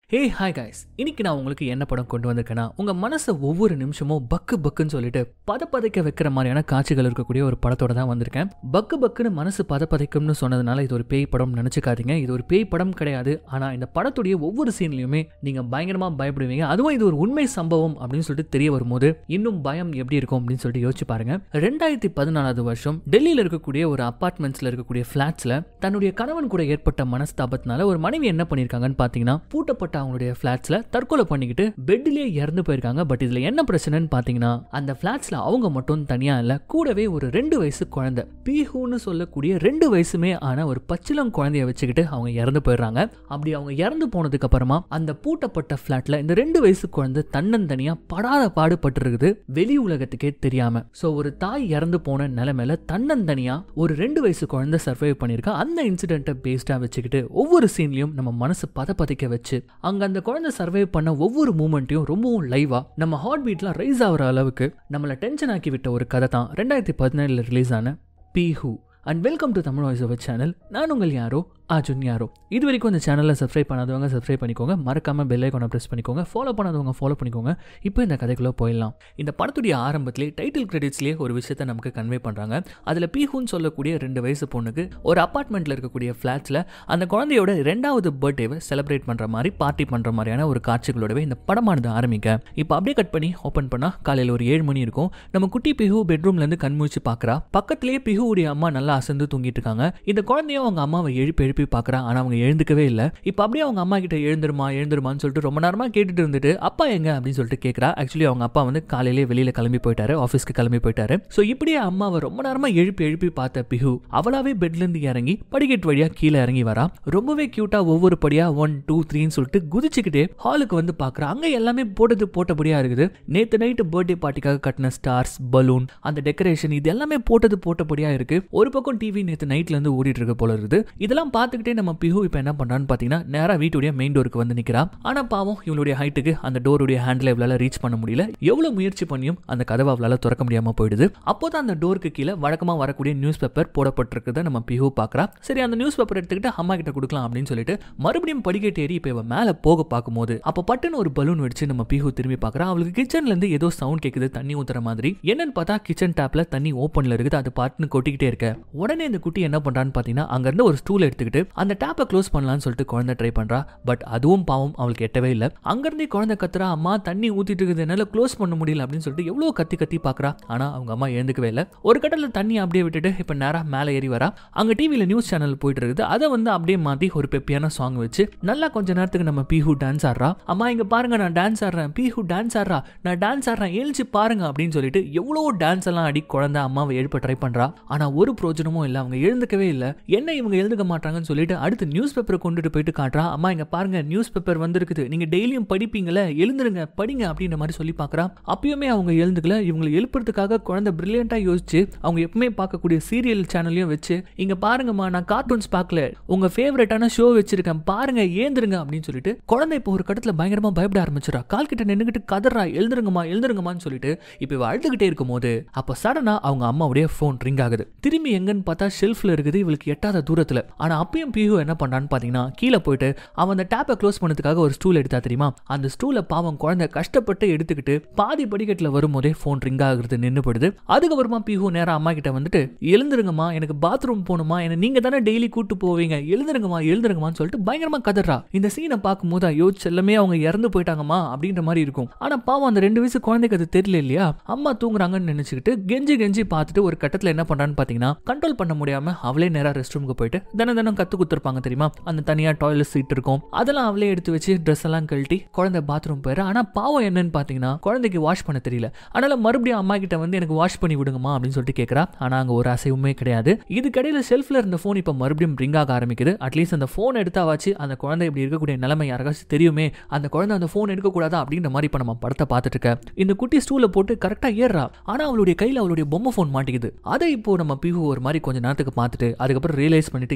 Hey hi guys இன்னைக்கு நான் உங்களுக்கு என்ன படம் கொண்டு வந்திருக்கேன்னா உங்க மனசை ஒவ்வொரு நிமிஷமும் பக்கு பக்குன்னு சொல்லிட்டு பதப்பதைக்க வைக்கிற மாதிரியான காட்சிகள் இருக்கக்கூடிய ஒரு படத்தோட தான் வந்திருக்கேன் பக்கு பக்குன்னு மனசு பதப்பதைக்கும்னு சொன்னதுனால இது ஒரு பேய் படம் நினைச்சுக்காதீங்க இது ஒரு பேய் படம் கிடையாது ஆனா இந்த படத்துடைய ஒவ்வொரு சீன்லயுமே நீங்க பயங்கரமா பயப்படுவீங்க அதுவும் இது ஒரு உண்மை சம்பவம் அப்படின்னு சொல்லிட்டு தெரிய வரும்போது இன்னும் பயம் எப்படி இருக்கும் அப்படின்னு சொல்லிட்டு யோசிச்சு பாருங்க ரெண்டாயிரத்தி பதினாலாவது வருஷம் டெல்லியில இருக்கக்கூடிய ஒரு அபார்ட்மெண்ட்ஸ்ல இருக்கக்கூடிய பிளாட்ஸ்ல தன்னுடைய கணவன் கூட ஏற்பட்ட மனஸ்தாபத்தினால ஒரு மனைவி என்ன பண்ணிருக்காங்கன்னு பாத்தீங்கன்னா பூட்டப்பட்ட அவங்களுடைய பிளாட்ஸ்ல தற்கொலை பண்ணிக்கிட்டு பெட்லயே இறந்து போயிருக்காங்க பட் இதுல என்ன பிரச்சனைன்னு பாத்தீங்கன்னா அந்த பிளாட்ஸ்ல அவங்க மட்டும் தனியா இல்ல கூடவே ஒரு ரெண்டு வயசு குழந்தை பீஹூன்னு சொல்லக்கூடிய ரெண்டு வயசுமே ஆன ஒரு பச்சிளம் குழந்தைய வச்சுக்கிட்டு அவங்க இறந்து போயிடுறாங்க அப்படி அவங்க இறந்து போனதுக்கு அப்புறமா அந்த பூட்டப்பட்ட பிளாட்ல இந்த ரெண்டு வயசு குழந்தை தன்னந்தனியா படாத பாடுபட்டு இருக்குது வெளி உலகத்துக்கே தெரியாம சோ ஒரு தாய் இறந்து போன நிலைமையில தன்னந்தனியா ஒரு ரெண்டு வயசு குழந்தை சர்வைவ் பண்ணியிருக்கா அந்த இன்சிடென்ட்டை பேஸ்டா வச்சுக்கிட்டு ஒவ்வொரு சீன்லயும் நம்ம மனசு பதப்பதைக்க வச்சு அங்க அந்த குழந்தை சர்வைவ் பண்ண ஒவ்வொரு மூமெண்ட்டையும் ரொம்பவும் லைவா நம்ம ஹார்ட் பீட்லாம் ரைஸ் ஆகிற அளவுக்கு நம்மளை டென்ஷன் ஆக்கி விட்ட ஒரு கதை தான் ரெண்டாயிரத்தி பதினேழுல ரிலீஸ் ஆன Pihu and welcome to Tamil voice over channel நான் உங்கள் யாரோ அர்ஜுன் யாரோ இது வரைக்கும் இந்த சேனலில் சப்ஸ்கிரைப் பண்ணாதவங்க சப்ஸ்கிரைப் பண்ணிக்கோங்க மறக்காம பெல் ஐக்கானை ப்ரெஸ் பண்ணிக்கோங்க ஃபாலோ பண்ணாதவங்க ஃபாலோ பண்ணிக்கோங்க இப்போ இந்த கதைக்குள்ளே போயிடலாம் இந்த படத்துடைய ஆரம்பத்திலே டைட்டில் கிரெடிட்ஸ்லேயே ஒரு விஷயத்தை நமக்கு கன்வே பண்ணுறாங்க அதில் பீஹூன்னு சொல்லக்கூடிய ரெண்டு வயசு பொண்ணுக்கு ஒரு அப்பார்ட்மெண்ட்டில் இருக்கக்கூடிய ஃப்ளாட்ஸில் அந்த குழந்தையோட ரெண்டாவது பர்த்டேவை செலிப்ரேட் பண்ணுற மாதிரி பார்ட்டி பண்ணுற மாதிரியான ஒரு காட்சிகளோடவே இந்த படமானது ஆரம்பிக்க இப்போ அப்படியே கட் பண்ணி ஓப்பன் பண்ணால் காலையில் ஒரு ஏழு மணி இருக்கும் நம்ம குட்டி பிஹு பெட்ரூம்லேருந்து கண்முழிச்சு பார்க்குறா பக்கத்துலேயே பிஹுவுடைய அம்மா நல்லா அசந்து தூங்கிட்டு இருக்காங்க இந்த குழந்தையும் அவங்க அம்மாவை எழுப்பி எழுப்பி பார்க்குறா ஆனால் அவங்க எழுந்துக்கவே இல்லை இப்போ அப்படியே அவங்க அம்மா கிட்ட எழுந்துருமா எழுந்துருமான்னு சொல்லிட்டு ரொம்ப நேரமாக கேட்டுட்டு இருந்துட்டு அப்பா எங்க அப்படின்னு சொல்லிட்டு கேட்குறா ஆக்சுவலி அவங்க அப்பா வந்து காலையிலேயே வெளியில் கிளம்பி போயிட்டாரு ஆஃபீஸ்க்கு கிளம்பி போயிட்டாரு ஸோ இப்படியே அம்மாவை ரொம்ப நேரமாக எழுப்பி எழுப்பி பார்த்த பிஹு அவளாவே பெட்லேருந்து இறங்கி படிக்கட்டு வழியாக கீழே இறங்கி வரா ரொம்பவே க்யூட்டாக ஒவ்வொரு படியாக ஒன் டூ த்ரீன்னு சொல்லிட்டு குதிச்சுக்கிட்டே ஹாலுக்கு வந்து பார்க்குறா அங்கே எல்லாமே போட்டது போட்டபடியாக இருக்குது நேற்று நைட்டு பர்த்டே பார்ட்டிக்காக கட்டின ஸ்டார்ஸ் பலூன் அந்த டெக்கரேஷன் இது எல்லாமே போட்டது போட்டபடியாக இருக்கு ஒரு பக்கம் டிவி நேற்று நைட்ல இருந்து ஓடிட்டு இருக்க போல இருக்குது இதெல்லாம் பார்த்துக்கிட்டே நம்ம பிஹு இப்போ என்ன பண்றான்னு பார்த்தீங்கன்னா நேராக வீட்டுடைய மெயின் டோருக்கு வந்து நிற்கிறா ஆனால் பாவம் இவளுடைய ஹைட்டுக்கு அந்த டோருடைய ஹேண்டில் இவளால் ரீச் பண்ண முடியல எவ்வளோ முயற்சி பண்ணியும் அந்த கதவை அவளால் திறக்க முடியாமல் போயிடுது அப்போ தான் அந்த டோருக்கு கீழே வழக்கமாக வரக்கூடிய நியூஸ் பேப்பர் போடப்பட்டிருக்கிறத நம்ம பிஹு பார்க்குறா சரி அந்த நியூஸ் பேப்பர் எடுத்துக்கிட்டு அம்மா கிட்ட கொடுக்கலாம் அப்படின்னு சொல்லிட்டு மறுபடியும் படிக்கட்டு ஏறி இப்போ இவன் மேலே போக பார்க்கும்போது அப்போ பட்டுன்னு ஒரு பலூன் வெடிச்சு நம்ம பிஹு திரும்பி பார்க்குறா அவளுக்கு கிச்சன்ல இருந்து ஏதோ சவுண்ட் கேட்குது தண்ணி ஊத்துற மாதிரி என்னன்னு பார்த்தா கிச்சன் டேப்ல தண்ணி ஓப்பன்ல இருக்குது அது பாட்டுன்னு கொட்டிக்கிட்டே இருக்க உடனே இந்த குட்டி என்ன பண்றான்னு பார்த்தீங்கன்னா அங்கிருந்து ஒரு ஸ்டூல் எடுத்துக்கிட்டு அந்த டேப்பை க்ளோஸ் பண்ணலாம்னு சொல்லிட்டு குழந்தை ட்ரை பண்றா பட் அதுவும் பாவம் அவளுக்கு எட்டவே இல்லை அங்கிருந்தே குழந்தை கத்துறா அம்மா தண்ணி ஊத்திட்டு இருக்குது என்னால க்ளோஸ் பண்ண முடியல அப்படின்னு சொல்லிட்டு எவ்வளோ கத்தி கத்தி பார்க்கறா ஆனா அவங்க அம்மா எழுந்துக்கவே இல்லை ஒரு கட்டத்தில் தண்ணி அப்படியே விட்டுட்டு இப்போ நேரா மேலே ஏறி வரா அங்க டிவியில் நியூஸ் சேனல் போயிட்டு இருக்குது அதை வந்து அப்படியே மாத்தி ஒரு பெப்பியான சாங் வச்சு நல்லா கொஞ்ச நேரத்துக்கு நம்ம பீஹு டான்ஸ் ஆடுறா அம்மா இங்க பாருங்க நான் டான்ஸ் ஆடுறேன் பீஹு டான்ஸ் ஆடுறா நான் டான்ஸ் ஆடுறேன் எழுச்சி பாருங்க அப்படின்னு சொல்லிட்டு எவ்வளோ டான்ஸ் எல்லாம் ஆடி குழந்தை அம்மாவை எழுப்ப ட்ரை பண்றா ஆனா ஒரு பிரோஜனமும் இல்லை அவங்க எழுந்துக்கவே இல்லை என்ன இவங்க எழுந்துக்க மாட்டாங்கன்னு சொல்லிட்டு அடுத்து நியூஸ் பேப்பரை கொண்டுட்டு போயிட்டு காட்டுறா அம்மா இங்க பாருங்க நியூஸ் பேப்பர் வந்திருக்குது நீங்க டெய்லியும் படிப்பீங்களே எழுந்துருங்க படிங்க அப்படின்ற மாதிரி சொல்லி பார்க்கறா அப்பயுமே அவங்க எழுந்துக்கல இவங்களை எழுப்புறதுக்காக குழந்தை பிரில்லியண்டா யோசிச்சு அவங்க எப்பவுமே பார்க்கக்கூடிய சீரியல் சேனல்லையும் வச்சு இங்க பாருங்கம்மா நான் கார்ட்டூன்ஸ் பார்க்கல உங்க ஃபேவரட்டான ஷோ வச்சிருக்கேன் பாருங்க ஏந்திருங்க அப்படின்னு சொல்லிட்டு குழந்தை இப்போ ஒரு கட்டத்துல பயங்கரமா பயப்பட ஆரம்பிச்சிடா கால் கிட்ட நின்னுகிட்டு கதறா எழுந்துருங்கம்மா எழுந்துருங்கம்மான்னு சொல்லிட்டு இப்போ இவ அழுதுகிட்டே இருக்கும் போது அப்போ சடனா அவங்க அம்மாவுடைய ஃபோன் ரிங் ஆகுது திரும்பி எங்கன்னு பார்த்தா ஷெல்ஃப்ல இருக்குது இவளுக்கு எட்டாத தூரத்துல ஆனா அப்பயும் பிஹு என்ன பண்றான்னு பாத்தீங்கன்னா கீழே போயிட்டு அவன் அந்த டேப்பை க்ளோஸ் பண்ணதுக்காக ஒரு ஸ்டூல் எடுத்தா தெரியுமா அந்த ஸ்டூலை பாவம் குழந்தை கஷ்டப்பட்டு எடுத்துக்கிட்டு பாதி படிக்கட்டுல வரும்போதே ஃபோன் ரிங் ஆகுறது நின்று போயிடுது அதுக்கப்புறமா பிஹு நேரா அம்மா கிட்ட வந்துட்டு எழுந்துருங்கம்மா எனக்கு பாத்ரூம் போகணுமா என்ன நீங்க தானே டெய்லி கூட்டு போவீங்க எழுந்துருங்கம்மா எழுந்துருங்கம்மான்னு சொல்லிட்டு பயங்கரமா கதறா இந்த சீனை பார்க்கும்போது ஐயோ செல்லமே அவங்க இறந்து போயிட்டாங்கம்மா அப்படின்ற மாதிரி இருக்கும் ஆனா பாவம் அந்த ரெண்டு வயசு குழந்தைக்கு அது தெரியல இல்லையா அம்மா தூங்குறாங்கன்னு நினைச்சுக்கிட்டு கெஞ்சி கெஞ்சி பார்த்துட்டு ஒரு கட்டத்துல என்ன பண்றான்னு பாத்தீங்கன்னா கண்ட்ரோல் பண்ண முடியாம அவளே நேரா ரெஸ்ட் ரூமுக்கு போயிட்டு தினம் தினம் கத்து குத்துருப்பாங்க தெரியுமா அந்த தனியா டாய்லெட் சீட் இருக்கும் அதெல்லாம் அவளே எடுத்து வச்சு ட்ரெஸ் எல்லாம் கழட்டி குழந்தை பாத்ரூம் போயிரு ஆனா பாவம் என்னன்னு பாத்தீங்கன்னா குழந்தைக்கு வாஷ் பண்ண தெரியல அதனால மறுபடியும் அம்மா கிட்ட வந்து எனக்கு வாஷ் பண்ணி விடுங்கம்மா அப்படின்னு சொல்லிட்டு கேட்கறா ஆனா அங்க ஒரு அசைவுமே கிடையாது இதுக்கடையில செல்ஃப்ல இருந்த போன் இப்ப மறுபடியும் ரிங் ஆக ஆரம்பிக்குது அட்லீஸ்ட் அந்த போன் எடுத்தாவாச்சு அந்த குழந்தை இப்படி இருக்கக்கூடிய நிலைமை யாருக்காச்சும் தெரியுமே அந்த குழந்தை அந்த போன் எடுக்கக்கூடாதா அப்படின்ற மாதிரி இப்ப நம்ம படத்தை பார்த்துட்டு இருக்க இந்த குட்டி ஸ்டூல போட்டு கரெக்டா ஏறுறா ஆனா அவளுடைய கையில அவளுடைய பொம்மை போன் மாட்டிக்குது அதை இப்போ நம்ம பிஹு ஒரு மாதிரி கொஞ்ச நேரத்துக்கு பார்த்துட்டு அதுக்கப்புறம் ரியலைஸ் பண்ணிட்டு இந்த போன்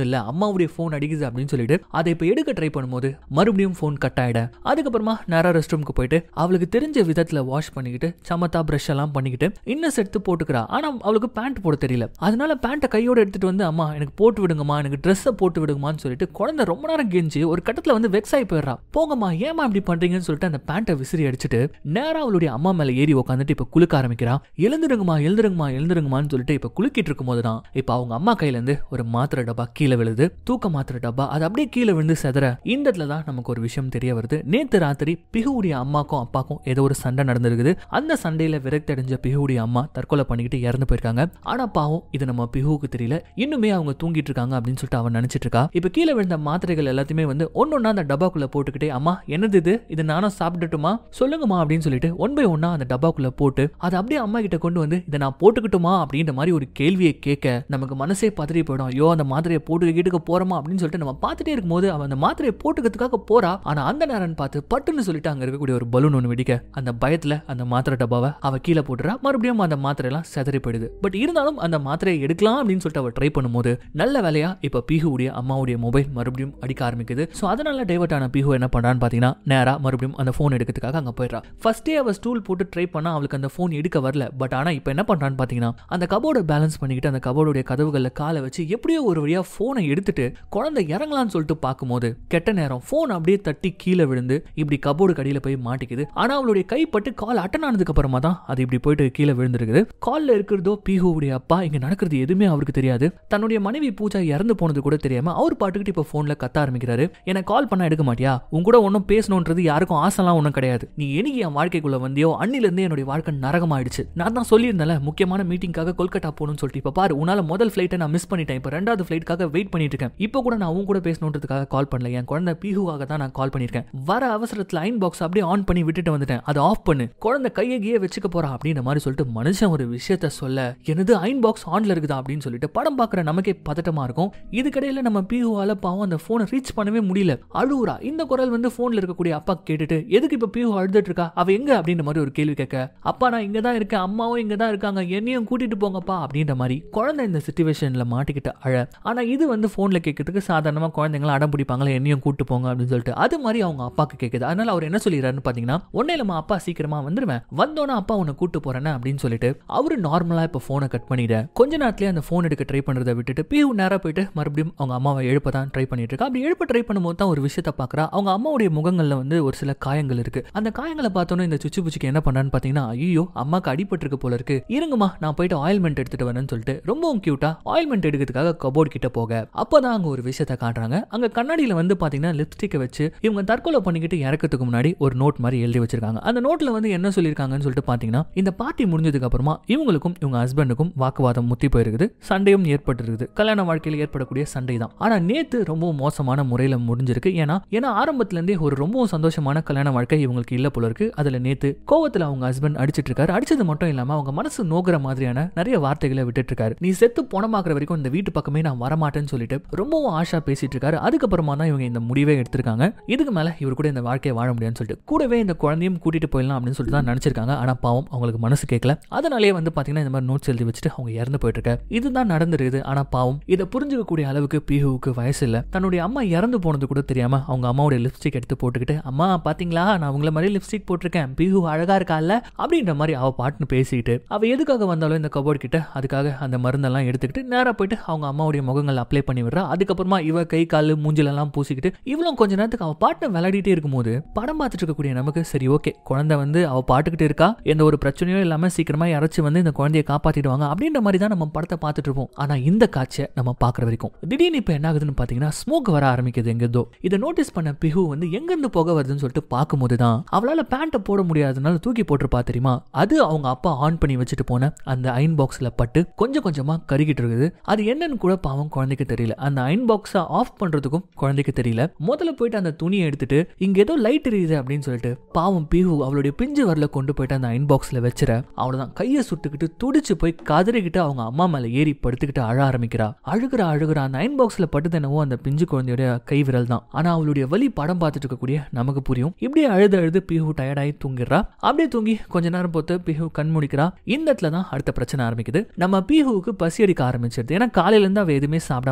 ஃபோன் இல்ல அம்மாவுடைய ஃபோன் அடிக்குது அப்படின்னு சொல்லிட்டு அதை இப்ப எடுக்க ட்ரை பண்ணும்போது மறுபடியும் ஃபோன் கட் ஆயிட அதுக்கப்புறமா நேரா ரெஸ்ட் ரூமுக்கு போயிட்டு அவளுக்கு தெரிஞ்ச விதத்துல வாஷ் பண்ணிக்கிட்டு சமத்தா பிரஷ் எல்லாம் பண்ணிக்கிட்டு இன்னஸ் எடுத்து போட்டுக்கிறா ஆனா அவளுக்கு பேண்ட் போட தெரியல அதனால பேண்ட்டை கையோட எடுத்துட்டு வந்து அம்மா எனக்கு போட்டு விடுங்கம்மா எனக்கு ட்ரெஸ்ஸை போட்டு விடுங்கம்மான்னு சொல்லிட்டு குழந்தை ரொம்ப நேரம் கெஞ்சி ஒரு கட்டத்துல வந்து வெக்ஸ் ஆகி போயிடுறா போங்கம்மா ஏமா இப்படி பண்றீங்கன்னு சொல்லிட்டு அந்த பேண்ட்டை விசிறி அடிச்சுட்டு நேரா அவளுடைய அம்மா மேல ஏறி உட்காந்துட்டு இப்ப குலுக்க ஆரம்பிக்கிறா எழுந்துருங்கம்மா எழுந்துருங்கம்மா எழுந்துருங்கம்மான்னு சொல்லிட்டு இப்ப குலுக்கிட்டு இருக்கும் போது தான் இப்ப அவங்க அம்மா கையில இருந்து ஒரு மாத்திரை டப்பா கீழே விழுது தூக்க மாத்திரை டப்பா அது அப்படியே கீழே விழுந்து செதற இந்த இடத்துல தான் நமக்கு ஒரு விஷயம் தெரிய வருது நேத்து ராத்திரி பிகுவுடைய அம்மாக்கும் அப்பாக்கும் ஏதோ ஒரு சண்டை நடந்திருக்குது அந்த சண்டையில விரக்தடைஞ்ச பிகுவுடைய அம்மா தற்கொலை பண்ணிக்கிட்டு இறந்து போயிருக்காங்க ஆனா பாவம் இது நம்ம பிகுவுக்கு தெரியல இன்னுமே அவங்க தூங்கிட்டு இருக்காங்க அப்படின்னு சொல்லிட்டு அவன் நினைச்சிட்டு இருக்கா இப்ப கீழே விழுந்த மாத்திரைகள் எல்லாத்தையுமே வந்து ஒன்னொன்னா அந்த டப்பாக்குள்ள போட்டுக்கிட்டே அம்மா என்னது இது இது நானும் சாப்பிட்டுட்டுமா சொல்லுங்கம்மா அப்படின்னு சொல்லிட்டு ஒன் பை ஒன்னா அந்த டப்பாக்குள்ள போட்டு அதை அப்படியே அம்மா கிட்ட கொண்டு வந்து இதை நான் போட்டுக்கிட்டுமா அப்படின்ற மாதிரி ஒரு கேள்வியை கேட்க நமக்கு மனசே பதறி போயிடும் ஐயோ அந்த மாத்திரையை போட்டு வீட்டுக்கு போறோமா அப்படின்னு சொல்லிட்டு நம்ம பார்த்துட்டே இருக்கும்போது அவன் அந்த மாத்திரையை போட்டுக்கிறதுக்காக போறா ஆனா அந்த நேரம் பார்த்து பட்டுன்னு சொல்லிட்டு அங்க இருக்கக்கூடிய ஒரு பலூன் ஒன்று வெடிக்க அந்த பயத்துல அந்த மாத்திரை டப்பாவை அவ கீழே போட்டுறா மறுபடியும் அந்த மாத்திரை எல்லாம் செதறி போயிடுது பட் இருந்தாலும் அந்த மாத்திரையை எடுக்கலாம் அப்படின்னு சொல்லிட்டு அவ ட்ரை பண்ணும்போது நல்ல வேலையா இப்ப பீஹுடைய அம்மாவுடைய மொபைல் மறுபடியும் அடிக்க ஆரம்பிக்குது ஸோ அதனால டைவர்ட் ஆன பீஹு என்ன பண்றான்னு பாத்தீங்கன்னா நேரா மறுபடியும் அந்த ஃபோன் எடுக்கிறதுக்காக அங்க போயிடுறா ஃபர்ஸ்டே அவ ஸ்டூல் போட்டு ட்ரை பண்ணா அவளுக்கு அந்த ஃபோன் எடுக்க வரல பட் ஆனா இப்போ என்ன பண்றான்னு பாத்தீங்கன்னா அந்த கபோர்டை பேலன்ஸ் பண்ணிக்கிட்டு அந்த கபோர்டுடைய கதவுகளில் காலை வச்சு எப்படியோ ஒரு வழியா ஃபோனை எடுத்துட்டு குழந்தை இறங்கலாம்னு சொல்லிட்டு பார்க்கும்போது கெட்ட நேரம் ஃபோன் அப்படியே தட்டி கீழே விழுந்து இப்படி கபோர்டு கடியில போய் மாட்டிக்குது ஆனா அவளுடைய கைப்பட்டு கால் அட்டன் ஆனதுக்கு அப்புறமா தான் அது இப்படி போயிட்டு கீழே விழுந்திருக்குது கால்ல இருக்கிறதோ பீஹுவுடைய அப்பா இங்க நடக்கிறது எதுவுமே அவருக்கு தெரியாது தன்னுடைய மனைவி பூஜா இறந்து போனது கூட தெரியாம அவர் பாட்டுக்கிட்டு இப்போ ஃபோன்ல கத்த ஆரம்பிக்கிறாரு எனக்கு கால் பண்ண எடுக்க மாட்டியா உன் கூட ஒன்றும் பேசணுன்றது யாருக்கும் ஆசைலாம் ஒன்றும் கிடையாது நீ என்னைக்கு என் வாழ்க்கைக்குள்ள வந்தியோ அன்னில இருந்தே என்னுடைய வாழ்க்கை நரகமாயிடுச்சு நான் தான் சொல்லியிருந்தேன்ல முக்கியமான மீட்டிங்காக கொல்கட்டா போகணும்னு சொல்லிட்டு இப்போ பாரு உன்னால முதல் ஃபிளைட்டை நான் மிஸ் பண்ணிட்டேன் இப்போ ரெண்டாவது ஃபிளைட்காக வெயிட் பண்ணிட்டு இருக்கேன் இப்போ கூட நான் உன் கூட பேசணுன்றதுக்காக கால் பண்ணல என் குழந்தை பீஹுவாக தான் நான் கால் பண்ணியிருக்கேன் வர அவசரத்தில் அயன் பாக்ஸ் அப்படியே ஆன் பண்ணி விட்டுட்டு வந்துட்டேன் அதை ஆஃப் பண்ணு குழந்தை கையை கீழே வச்சுக்க போறா அப்படின்ற மாதிரி சொல்லிட்டு மனுஷன் ஒரு விஷயத்த சொல்ல எனது அயன் பாக்ஸ் ஆன்ல இருக்குதா அப்படின்னு சொல்லிட்டு படம் பார்க்குற நமக்கே பதட்டமா இருக்கும் இதுக்கடையில நம்ம பீஹுவால பாவம் அந்த போனை ரீச் பண்ணவே முடியல அழுவுறா இந்த குரல் வந்து போன்ல இருக்கக்கூடிய அப்பா கேட்டுட்டு எதுக்கு இப்ப பீஹு அழுதுட்டு இருக்கா அவ எங்க அப்படின்ற மாதிரி ஒரு கேள்வி கேட்க அப்பா நான் இங்க தான் இருக்கேன் அம்மாவும் இங்க தான் இருக்காங்க என்னையும் கூட்டிட்டு போங்கப்பா அப்படின்ற மாதிரி குழந்தை இந்த சுச்சுவேஷன்ல மாட்டிக்கிட்டு அழ ஆனா இது வந்து போன்ல கேட்கறதுக்கு சாதாரணமா குழந்தைங்களை அடம் பிடிப்பாங்களே என்னையும் கூட்டு போங்க அப்படின்னு சொல்லிட்டு அது மாதிரி அவங்க அப்பாக்கு கேட்குது அதனால அவர் என்ன சொல்லிடுறாருன்னு பாத்தீங்கன்னா ஒன்னே நம்ம அப்பா சீக்கிரமா வந்துருவேன் வந்தோன்னா அப்பா உன்னை கூட்டு போறேன்னு அப்படின்னு சொல்லிட்டு அவரு நார்மலா இப்ப போனை கட் பண்ணிட கொஞ்ச நேரத்திலே அந்த போன் எடுக்க ட்ரை பண்றதை விட்டுட்டு பியூ நேரா போயிட்டு மறுபடியும் அவங்க அம்மாவை எழுப்ப தான் ட்ரை பண்ணிட்டு இருக்கா அப்படி எழுப்ப ட்ரை பண்ணும்போது தான் ஒரு விஷயத்த பாக்குறா அவங்க அம்மாவுடைய முகங்கள்ல வந்து ஒரு சில காயங்கள் இருக்கு அந்த காயங்களை பார்த்தோன்னே இந்த சுச்சு புச்சுக்கு என்ன பண்றான்னு பாத்தீங்கன்னா ஐயோ அம்மாக்கு அடிபட்டிருக்கு போல இருக்கு இருங்கம்மா நான் போயிட்டு ஆயில்மெண்ட் எடுத்துட்டு வரேன்னு சொல்லிட்டு ரொம்பவும் கியூட்டா ஆயில்மெண்ட் எடுக்கிறதுக்காக கபோர்ட் கிட்ட போக அப்பதான் அங்க ஒரு விஷயத்த காட்டுறாங்க அங்க கண்ணாடியில வந்து பாத்தீங்கன்னா லிப்ஸ்டிக்கை வச்சு இவங்க தற்கொலை பண்ணிக்கிட்டு இறக்கிறதுக்கு முன்னாடி ஒரு நோட் மாதிரி எழுதி வச்சிருக்காங்க அந்த நோட்ல வந்து என்ன சொல்லியிருக்காங்கன்னு சொல்லிட்டு பாத்தீங்கன்னா இந்த பார்ட்டி முடிஞ்சதுக்கு அப்புறமா இவங்களுக்கும் இவங்க ஹஸ்பண்டுக்கும் வாக்குவாதம் முத்தி போயிருக்குது சண்டையும் ஏற்பட்டிருக்குது கல்யாண வாழ்க்கையில் ஏற்படக்கூடிய சண்டை தான் ஆனா நேத்து ரொம்பவும் மோசமான முறையில முடிஞ்சிருக்கு ஏன்னா ஏன்னா ஆரம்பத்துல இருந்தே ஒரு ரொம்பவும் சந்தோஷமான கல்யாண வாழ்க்கை இவங்களுக்கு இல்ல போல இருக்கு அதுல நேத்து கோவத்துல அவங்க ஹஸ்பண்ட் அடிச்சிட்டு இருக்காரு அடிச்சது மட்டும் இல்லாம அவங்க மனசு நோக்குற மாதிரியான நிறைய வார்த்தைகளை விட்டுட்டு இருக்காரு நீ செத்து போனமாக்குற வரைக்கும் இந்த வீட்டு பக்கமே நான் வரமாட்டேன்னு சொல்லிட்டு ரொம்பவும் ஆஷா பேசிட்டு இருக்காரு அதுக்கப்புறமா தான் இவங்க இந்த முடிவே எடுத்திருக்காங்க இதுக்கு மேல இவர் கூட இந்த வாழ்க்கையை வாழ முடியாதுன்னு சொல்லிட்டு கூடவே இந்த குழந்தையும் கூட்டிட்டு போயிடலாம் அப்படின்னு சொல்லிட்டு தான் நினைச்சிருக்காங்க ஆனா பாவம் அவங்களுக்கு மனசு கேட்கல அதனாலேயே வந்து பாத்தீங்கன்னா இந்த மாதிரி நோட்ஸ் எழுதி வச்சுட்டு அவங்க இறந்து போயிட்டு இருக்க இதுதான் நடந்திருக்குது ஆனா பாவம் இதை புரிஞ்சுக்கக்கூடிய அளவுக்கு பிஹுவுக்கு வயசு இல்ல தன்னுடைய அம்மா இறந்து போனது கூட தெரியாம அவங்க அம்மாவுடைய லிப்ஸ்டிக் எடுத்து போட்டுக்கிட்டு அம்மா பாத்தீங்களா நான் உங்களை மாதிரி லிப்ஸ்டிக் போட்டிருக்கேன் பிஹு அழகா இருக்கால அப்படின்ற மாதிரி அவ பாட்டுன்னு பேசிட்டு அவ எதுக்காக வந்தாலும் இந்த கபோர்ட் கிட்ட அதுக்காக அந்த மருந்தெல்லாம் எடுத்துக்கிட்டு நேரா போயிட்டு அவங்க அம்மாவுடைய முகங்கள் அப்ளை பண்ணி விடுறா அதுக்கப்புறமா இவ கை கால் மூஞ்சிலெல்லாம் பூசிக்கிட்டு இவ்வளவு கொஞ்ச நேரத்துக்கு அவ பாட்டு விளையாடிட்டே இருக்கும்போது படம் பார்த்துட்டு இருக்கக்கூடிய நமக்கு சரி ஓகே குழந்தை வந்து அவ பாட்டுக்கிட்டு இருக்கா எந்த ஒரு பிரச்சனையும் இல்லாம சீக்கிரமா யாராச்சும் வந்து இந்த குழந்தையை காப்பாத்திடுவாங்க அப்படின்ற மாதிரி தான் நம்ம படத்தை பார்த்துட்டு இருப்போம் ஆனா இந்த காட்சியை நம்ம பார்க்குற வரைக்கும் திடீர்னு இப்போ என்ன ஆகுதுன்னு பார்த்தீங்கன்னா ஸ்மோக் வர ஆரம்பிக்குது எங்கேதோ இதை நோட்டீஸ் பண்ண பிஹு வந்து எங்கேருந்து புகை வருதுன்னு சொல்லிட்டு பார்க்கும்போது தான் அவளால் பேண்ட்டை போட முடியாதனால தூக்கி போட்டிருப்பா தெரியுமா அது அவங்க அப்பா ஆன் பண்ணி வச்சுட்டு போன அந்த அயன் பாக்ஸில் பட்டு கொஞ்சம் கொஞ்சமாக கருகிட்டு இருக்குது அது என்னன்னு கூட பாவம் குழந்தைக்கு தெரியல அந்த அயன் பாக்ஸை ஆஃப் பண்ணுறதுக்கும் குழந்தைக்கு தெரியல முதல்ல போயிட்டு அந்த துணியை எடுத்துட்டு இங்க ஏதோ லைட் எரியுது அப்படின்னு சொல்லிட்டு பாவம் பிஹு அவளுடைய பிஞ்சு வரல கொண்டு போயிட்டு அந்த அயன் பாக்ஸில் வச்சிட அவ்வளோதான் கையை சுட்டுக்கிட்டு துடிச்சு போய் கதறிக்கிட்டு அவங்க அம்மா மேலே ஏறி படுத்துக்கிட்டு அழ ஆரம்பிக்கிறா அழுகிறா அழுகிறா அந்த அயன் பாக்ஸில் பட்டது என்னவோ அந்த பிஞ்சு குழந்தையோட கை விரல் தான் ஆனா அவளுடைய வலி படம் பார்த்துட்டு இருக்கக்கூடிய நமக்கு புரியும் இப்படியே அழுது அழுது பிஹு டயர்டாகி தூங்கிடுறா அப்படியே தூங்கி கொஞ்ச நேரம் பொறுத்து பிஹு கண் முடிக்கிறா இந்த இடத்துல தான் அடுத்த பிரச்சனை ஆரம்பிக்குது நம்ம பிஹுவுக்கு பசி அடிக்க ஆரம்பிச்சிருது ஏன்னா காலையில இருந்து அவ எதுவுமே சாப்பிடாம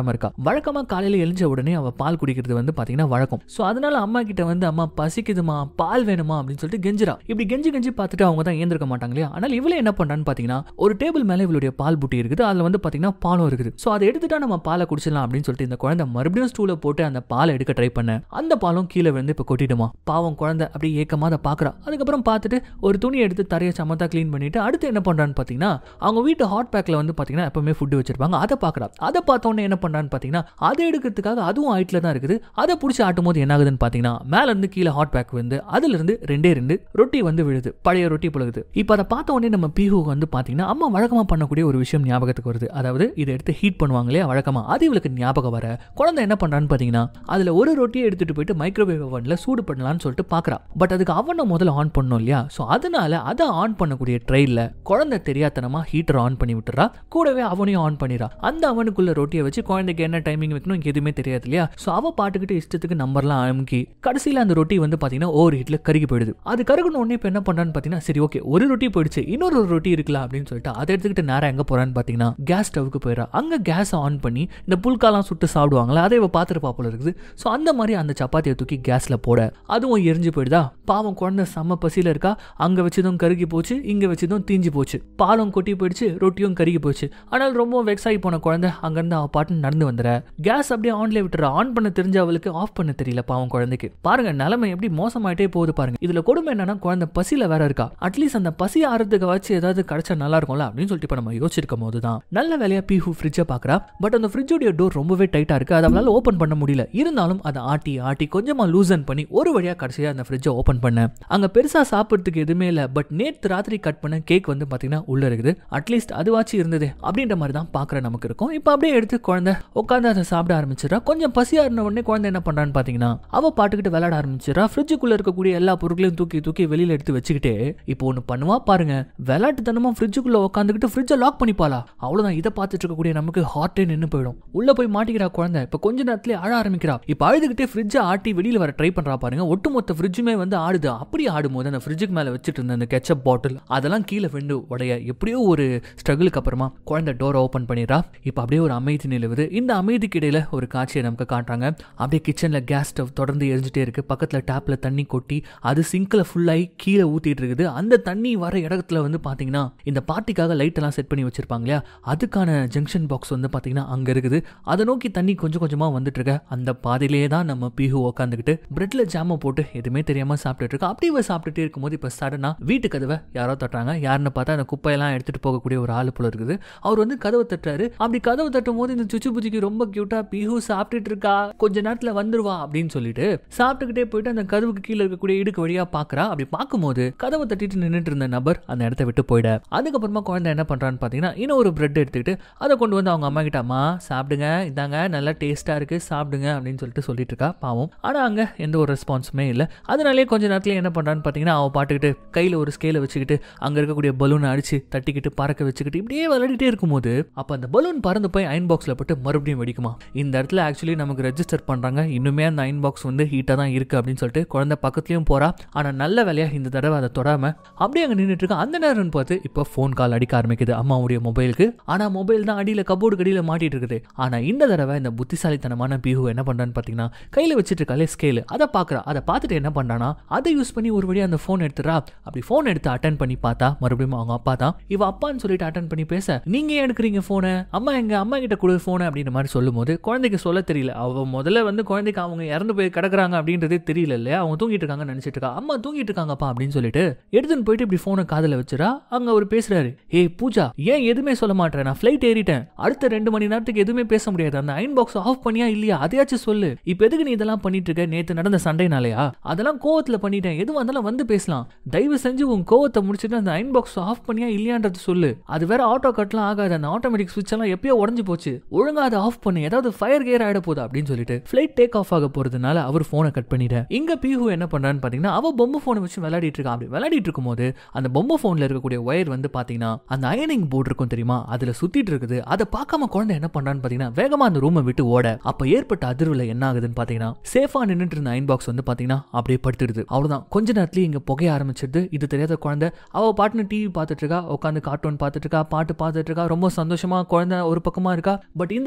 சாப்பிடாம இருக்கா வழக்கமா காலையில எழுஞ்ச உடனே அவ பால் குடிக்கிறது வந்து பாத்தீங்கன்னா வழக்கம் சோ அதனால அம்மா கிட்ட வந்து அம்மா பசிக்குதுமா பால் வேணுமா அப்படின்னு சொல்லிட்டு கெஞ்சிரா இப்படி கெஞ்சி கெஞ்சி பார்த்துட்டு அவங்க தான் ஏந்திருக்க மாட்டாங்க இல்லையா ஆனால் இவளே என்ன பண்றான்னு பாத்தீங்கன்னா ஒரு டேபிள் மேல இவளுடைய பால் புட்டி இருக்குது அதுல வந்து பாத்தீங்கன்னா பாலும் இருக்குது சோ அதை எடுத்துட்டா நம்ம பாலை குடிச்சிடலாம் அப்படின்னு சொல்லிட்டு இந்த குழந்தை மறுபடியும் ஸ்டூல போட்டு அந்த பாலை எடுக்க ட்ரை பண்ண அந்த பாலும் கீழே விழுந்து இப்ப கொட்டிடுமா பாவம் குழந்தை அப்படியே ஏக்கமா அதை பாக்குறா அதுக்கப்புறம் பார்த்துட்டு ஒரு துணி எடுத்து தரையை சமத்தா க்ளீன் பண்ணிட்டு அடுத்து என்ன பண்றான்னு பாத்தீங்கன்னா அவங்க வீட்டு ஹாட் பேக்ல வந்து பாத்தீங்கன்னா எப்பவுமே ஃபுட் வச்சிருப்பாங்க அதை பாக்குறா அதை பார்த்தோன்னே என்ன பண்றான்னு பாத்தீங்கன்னா அதை எடுக்கிறதுக்காக அதுவும் ஹைட்ல தான் இருக்குது அதை பிடிச்சி ஆட்டும் போது என்ன ஆகுதுன்னு பாத்தீங்கன்னா மேல இருந்து கீழே ஹாட் பேக் வந்து அதுல இருந்து ரெண்டே ரெண்டு ரொட்டி வந்து விழுது பழைய ரொட்டி புழுகுது இப்போ அதை பார்த்த உடனே நம்ம பீஹு வந்து பாத்தீங்கன்னா அம்மா வழக்கமா பண்ணக்கூடிய ஒரு விஷயம் ஞாபகத்துக்கு வருது அதாவது இதை எடுத்து ஹீட் பண்ணுவாங்க இல்லையா வழக்கமா அது இவளுக்கு ஞாபகம் வர குழந்தை என்ன பண்றான்னு பாத்தீங்கன்னா அதுல ஒரு ரொட்டியை எடுத்துட்டு போயிட்டு மைக்ரோவேவ் அவன்ல சூடு பண்ணலாம்னு சொல்லிட்டு பாக்குறா பட் அதுக்கு அவனை முதல்ல ஆன் பண்ணும் இல்லையா ஸோ அதனால அதை ஆன் பண்ணக்கூடிய ட்ரெயின்ல குழந்தை தெரியாதனமா ஹீட்டர் ஆன் பண்ணி விட்டுறா கூடவே அவனையும் ஆன் பண்ணிடுறா அந்த அவனுக்குள்ள ரொட்டியை வச்சு குழந்தைக்கு என்ன டைமிங் வைக்கணும் இங்க எதுவுமே தெரியாது இல்லையா ஸோ அவ பாட்டுக்கிட்டு இஷ்டத்துக்கு நம்பர்லாம் அமுக்கி கடைசியில் அந்த ரொட்டி வந்து பாத்தீங்கன்னா ஓவர் ஹீட்ல கருகி போயிடுது அது கருகணும் உடனே இப்போ என்ன பண்றான்னு பாத்தீங்கன்னா சரி ஓகே ஒரு ரொட்டி போயிடுச்சு இன்னொரு ஒரு ரொட்டி இருக்கலாம் அப்படின்னு சொல்லிட்டு அதை எடுத்துக்கிட்டு நேரம் எங்க போறான்னு பாத்தீங்கன்னா கேஸ் ஸ்டவ்க்கு போயிடறா அங்க கேஸ் ஆன் பண்ணி இந்த புல்காலாம் சுட்டு சாப்பிடுவாங்களா அதை இவ பார்த்துட்டு போல இருக்குது ஸோ அந்த மாதிரி அந்த சப்பாத்தியை தூக்கி கேஸ்ல போட அதுவும் எரிஞ்சு போயிடுதா பாவம் குழந்தை செம்ம பசியில இருக்கா அங்க வச்சதும் கருகி போச்சு இங்க வச்சதும் தீஞ்சு போச்சு பாலும் கொட்டி போயிடுச்சு ரொட்டியும் கருகி போச்சு ஆனால் ரொம்ப வெக்ஸ் ஆகி போன குழந்தை அங்கிருந்து அவ பாட்டு நடந்து வந்துற கேஸ் அப்படியே ஆன்ல விட்டுற ஆன் பண்ண தெரிஞ்ச அவளுக்கு ஆஃப் பண்ண தெரியல பாவம் குழந்தைக்கு பாருங்க நிலைமை எப்படி மோசமாயிட்டே போகுது பாருங்க இதுல கொடுமை என்னன்னா குழந்தை பசியில வேற இருக்கா அட்லீஸ்ட் அந்த பசி ஆறதுக்கு வச்சு ஏதாவது கிடைச்சா நல்லா இருக்கும்ல அப்படின்னு சொல்லிட்டு இப்ப நம்ம யோசிச்சிருக்கும் போது தான் நல்ல வேலையா பீஹு ஃப்ரிட்ஜை பாக்குறா பட் அந்த ஃப்ரிட்ஜோடைய டோர் ரொம்பவே டைட்டா இருக்கு அதை அவளால ஓபன் பண்ண முடியல இருந்தாலும் அதை ஆட்டி ஆட்டி கொஞ்சமா லூசன் பண்ணி ஒரு வழியா கடைசியா அந்த ஃப்ரிட்ஜை ஓபன் பண்ண அங்க பெருசா சாப்பிட்றதுக்கு எதுவுமே இல்ல பட் நேத்து ராத்திரி கட் பண்ண கேக் வந்து பாத்தீங்கன்னா உள்ள இருக்குது அட்லீஸ்ட் அதுவாச்சு இருந்தது அப்படின்ற மாதிரி தான் பாக்குற நமக்கு இருக்கும் இப்போ அப்படியே எடுத்து குழந்தை உட்காந்து அதை சாப்பிட ஆரம்பிச்சிடறா கொஞ்சம் பசியா இருந்த உடனே குழந்தை என்ன பண்றான்னு பாத்தீங்கன்னா அவ பாட்டுக்கிட்டு விளையாட ஆரம்பிச்சிடறா ஃப்ரிட்ஜுக்குள்ள இருக்கக்கூடிய எல்லா பொருட்களையும் தூக்கி தூக்கி வெளியில எடுத்து வச்சுக்கிட்டே இப்போ ஒன்று பண்ணுவா பாருங்க விளையாட்டுத்தனமா ஃப்ரிட்ஜுக்குள்ள உட்காந்துக்கிட்டு ஃப்ரிட்ஜை லாக் பண்ணிப்பாளா அவ்வளவுதான் இதை பார்த்துட்டு இருக்கக்கூடிய நமக்கு ஹார்ட்டே நின்று போயிடும் உள்ள போய் மாட்டிக்கிறா குழந்தை இப்போ கொஞ்ச நேரத்துல அழ ஆரம்பிக்கிறா இப்போ அழுதுகிட்டே ஃப்ரிட்ஜை ஆட்டி வெளியில வர ட்ரை பண்றா பாருங்க ஒட்டுமொத்த ஃப்ரிட்ஜுமே வந்து ஆடுது அப்படி ஆடும்போது அந்த ஃப்ரிட்ஜுக்கு மேல வச்சுட்டு இருந்த அந்த கெச்சப் பாட்டில் அதெல்லாம் கீழே விண்டு உடைய எப்படியோ ஒரு ஸ்ட்ரகிளுக்கு அப்புறமா குழந்தை டோரை ஓப்பன் பண்ணிடுறா இப்போ அப்படியே ஒரு அமைதி நிலவுது இந்த அமைதிக்கு இடையில ஒரு காட்சியை நமக்கு காட்டுறாங்க அப்படியே கிச்சன்ல கேஸ் ஸ்டவ் தொடர்ந்து எரிஞ்சிட்டே இருக்கு பக்கத்துல டேப்ல தண்ணி கொட்டி அது சிங்க்ல ஃபுல்லாகி கீழே ஊத்திட்டு இருக்குது அந்த தண்ணி வர இடத்துல வந்து பாத்தீங்கன்னா இந்த பார்ட்டிக்காக லைட் எல்லாம் செட் பண்ணி வச்சிருப்பாங்க இல்லையா அதுக்கான ஜங்ஷன் பாக்ஸ் வந்து பாத்தீங்கன்னா அங்க இருக்குது அதை நோக்கி தண்ணி கொஞ்சம் கொஞ்சமா வந்துட்டு இருக்க அந்த பாதையிலேயே தான் நம்ம பீஹு உட்காந்துக்கிட்டு பிரெட்ல ஜாம போட்டு எதுவுமே தெரியாம சாப்பிட்டுட்டு இருக்கா அப்படியே இவ சாப்பிட்டுட்டே இருக்கும்போது இப்ப சடனா வீட்டு கதவை யாரோ தட்டுறாங்க யாருன்னு பார்த்தா அந்த குப்பையெல்லாம் எடுத்துட்டு போகக்கூடிய ஒரு ஆளு போல இருக்குது அவர் வந்து கதவை தட்டுறாரு அப்படி கதவை தட்டும் போது இந்த சுச்சு புச்சிக்கு ரொம்ப கியூட்டா பீஹு சாப்பிட்டுட்டு இருக்கா கொஞ்ச நேரத்துல வந்துருவா அப்படின்னு சொல்லிட்டு சாப்பிட்டுக்கிட்டே போயிட்டு அந்த கதவுக்கு கீழே இருக்கக்கூடிய இடுக்கு வழியா பாக்குறா அப்படி பார்க்கும்போது கதவை தட்டிட்டு நின்னுட்டு இருந்த நபர் அந்த இடத்த விட்டு போயிட அதுக்கப்புறமா குழந்தை என்ன பண்றான்னு பாத்தீங்கன்னா இன்னும் ஒரு பிரெட் எடுத்துக்கிட்டு அதை கொண்டு வந்து அவங்க அம்மா கிட்ட அம்மா சாப்பிடுங்க இதாங்க நல்லா டேஸ்டா இருக்கு சாப்பிடுங்க அப்படின்னு சொல்லிட்டு சொல்லிட்டு இருக்கா பாவம் ஆனா அங்க எந்த ஒரு ரெஸ்பான்ஸுமே இல்லை அதனாலே கொஞ்ச நேரத்துல என்ன பண்றான்னு பாத்தீங்கன்னா அவ பாட்டுக்கிட்டு கையில ஒரு ஸ்கேலை வச்சுக்கிட்டு அங்க இருக்கக்கூடிய பலூனை அடிச்சு தட்டிக்கிட்டு பறக்க வச்சுக்கிட்டு இப்படியே விளையாடிட்டே இருக்கும்போது அப்ப அந்த பலூன் பறந்து போய் அயன் பாக்ஸ்ல போட்டு மறுபடியும் வெடிக்குமா இந்த இடத்துல ஆக்சுவலி நமக்கு ரெஜிஸ்டர் பண்றாங்க இன்னுமே அந்த அயன் பாக்ஸ் வந்து ஹீட்டா தான் இருக்கு அப்படின்னு சொல்லிட்டு குழந்தை பக்கத்துலயும் போறா ஆனா நல்ல வேலையா இந்த தடவை அதை தொடாம அப்படியே அங்க நின்றுட்டு இருக்கா அந்த நேரம்னு பார்த்து இப்போ ஃபோன் கால் அடிக்க ஆரம்பிக்குது அம்மாவுடைய மொபைலுக்கு ஆனா மொபைல் தான் அடியில கபோர்டு கடியில மாட்டிட்டு இருக்குது ஆனா இந்த தடவை இந்த புத்திசாலித்தனமான பிஹு என்ன பண்றான்னு பாத்தீங்கன்னா கையில வச்சிட்டு இருக்காலே ஸ்கேல் அதை பாக்குறா அதை பார்த்துட்டு என்ன பண்றானா அதை யூஸ் பண்ணி ஒரு வழியா அந்த ஃபோன் எடுத்துறா அப்படி ஃபோன் எடுத்து அட்டன் பண்ணி பார்த்தா மறுபடியும் அவங்க அப்பா தான் இவ அப்பான்னு சொல்லிட்டு அட்டன் பண்ணி பேச நீங்க ஏன் எடுக்கிறீங்க போனை அம்மா எங்க அம்மா கிட்ட கொடு போனை அப்படின்ற மாதிரி சொல்லும்போது குழந்தைக்கு சொல்ல தெரியல அவ முதல்ல வந்து குழந்தைக்கு அவங்க இறந்து போய் கிடக்குறாங்க அப்படின்றதே தெரியல இல்லையா அவங்க தூங்கிட்டு இருக்காங்கன்னு நினைச்சிட்டு இருக்கா அம்மா தூங்கிட்டு இருக்காங்கப்பா அப்படின்னு சொல்லிட்டு எடுத்துன்னு போயிட்டு இப்படி போனை காதுல வச்சுரா அங்க அவர் பேசுறாரு ஏய் பூஜா ஏன் எதுவுமே சொல்ல மாட்டேன் நான் ஃபிளைட் ஏறிட்டேன் அடுத்த ரெண்டு மணி நேரத்துக்கு எதுவுமே பேச முடியாது அந்த அயன் பாக்ஸ் ஆஃப் பண்ணியா இல்லையா அதையாச்சும் சொல்லு இப்போ எதுக்கு நீ இதெல்லாம் பண்ணிட்டு இருக்க நேத்து நடந்த சண்டைனாலயா அதெல்லாம் கோவத்துல பண்ணிட்டேன் எதுவும் வந்தாலும் வந்து பேசலாம் தயவு செஞ்சு உன் கோவத்தை முடிச்சுட்டு அந்த அயன் பாக்ஸ் ஆஃப் பண்ணியா இல்லையான்றது சொல்லு அது வேற ஆட்டோ கட்லாம் ஆகாது அந்த ஆட்டோமேட்டிக் சுவிட்ச் எல்லாம் எப்பயோ உடஞ்சு போச்சு ஒழுங்கா அதை ஆஃப் பண்ணு ஏதாவது ஃபயர் கேர் ஆயிட போகுது அப்படின்னு சொல்லிட்டு ஃபிளைட் டேக் ஆஃப் ஆக போறதுனால அவர் போனை கட் பண்ணிட இங்க பீஹு என்ன பண்றான்னு பாத்தீங்கன்னா அவ பொம்மை போனை வச்சு விளையாடிட்டு இருக்கா அப்படி விளையாடிட்டு இருக்கும்போது அந்த பொம்மை போன்ல இருக்கக்கூடிய ஒயர் வந்து பாத்தீங்கன்னா அந்த அயனிங் போர்டு இருக்கும் தெரியுமா அதுல சுத்திட்டு இருக்குது அதை பார்க்காம குழந்தை என்ன பண்றான்னு பாத்தீங்கன்னா வேகமா அந்த ரூமை விட்டு ஓட அப்ப ஏற்பட்ட அதிர்வுல என்ன ஆகுதுன்னு பாத்தீங்கன்னா சேஃபா நின்னுட்டு இருந்த அயன் பாக்ஸ் வந்து பாத்தீங்கன்னா அப்படியே படுத்துடுது அவ்வளவுதான் கொஞ்ச நேரத்துல இங்க புகைய ஆரம்பிச்சிடுது இது தெரியாத குழந்தை அவ பாட்டுன்னு டிவி பார்த்துட்டு இருக்கா உட்காந்து கார்ட்டூன் பார்த்துட்டு இருக்கா பாட்டு பார்த்துட்டு இருக்கா ரொம்ப சந்தோஷமா குழந்தை ஒரு பக்கமா இருக்கா பட் இந்த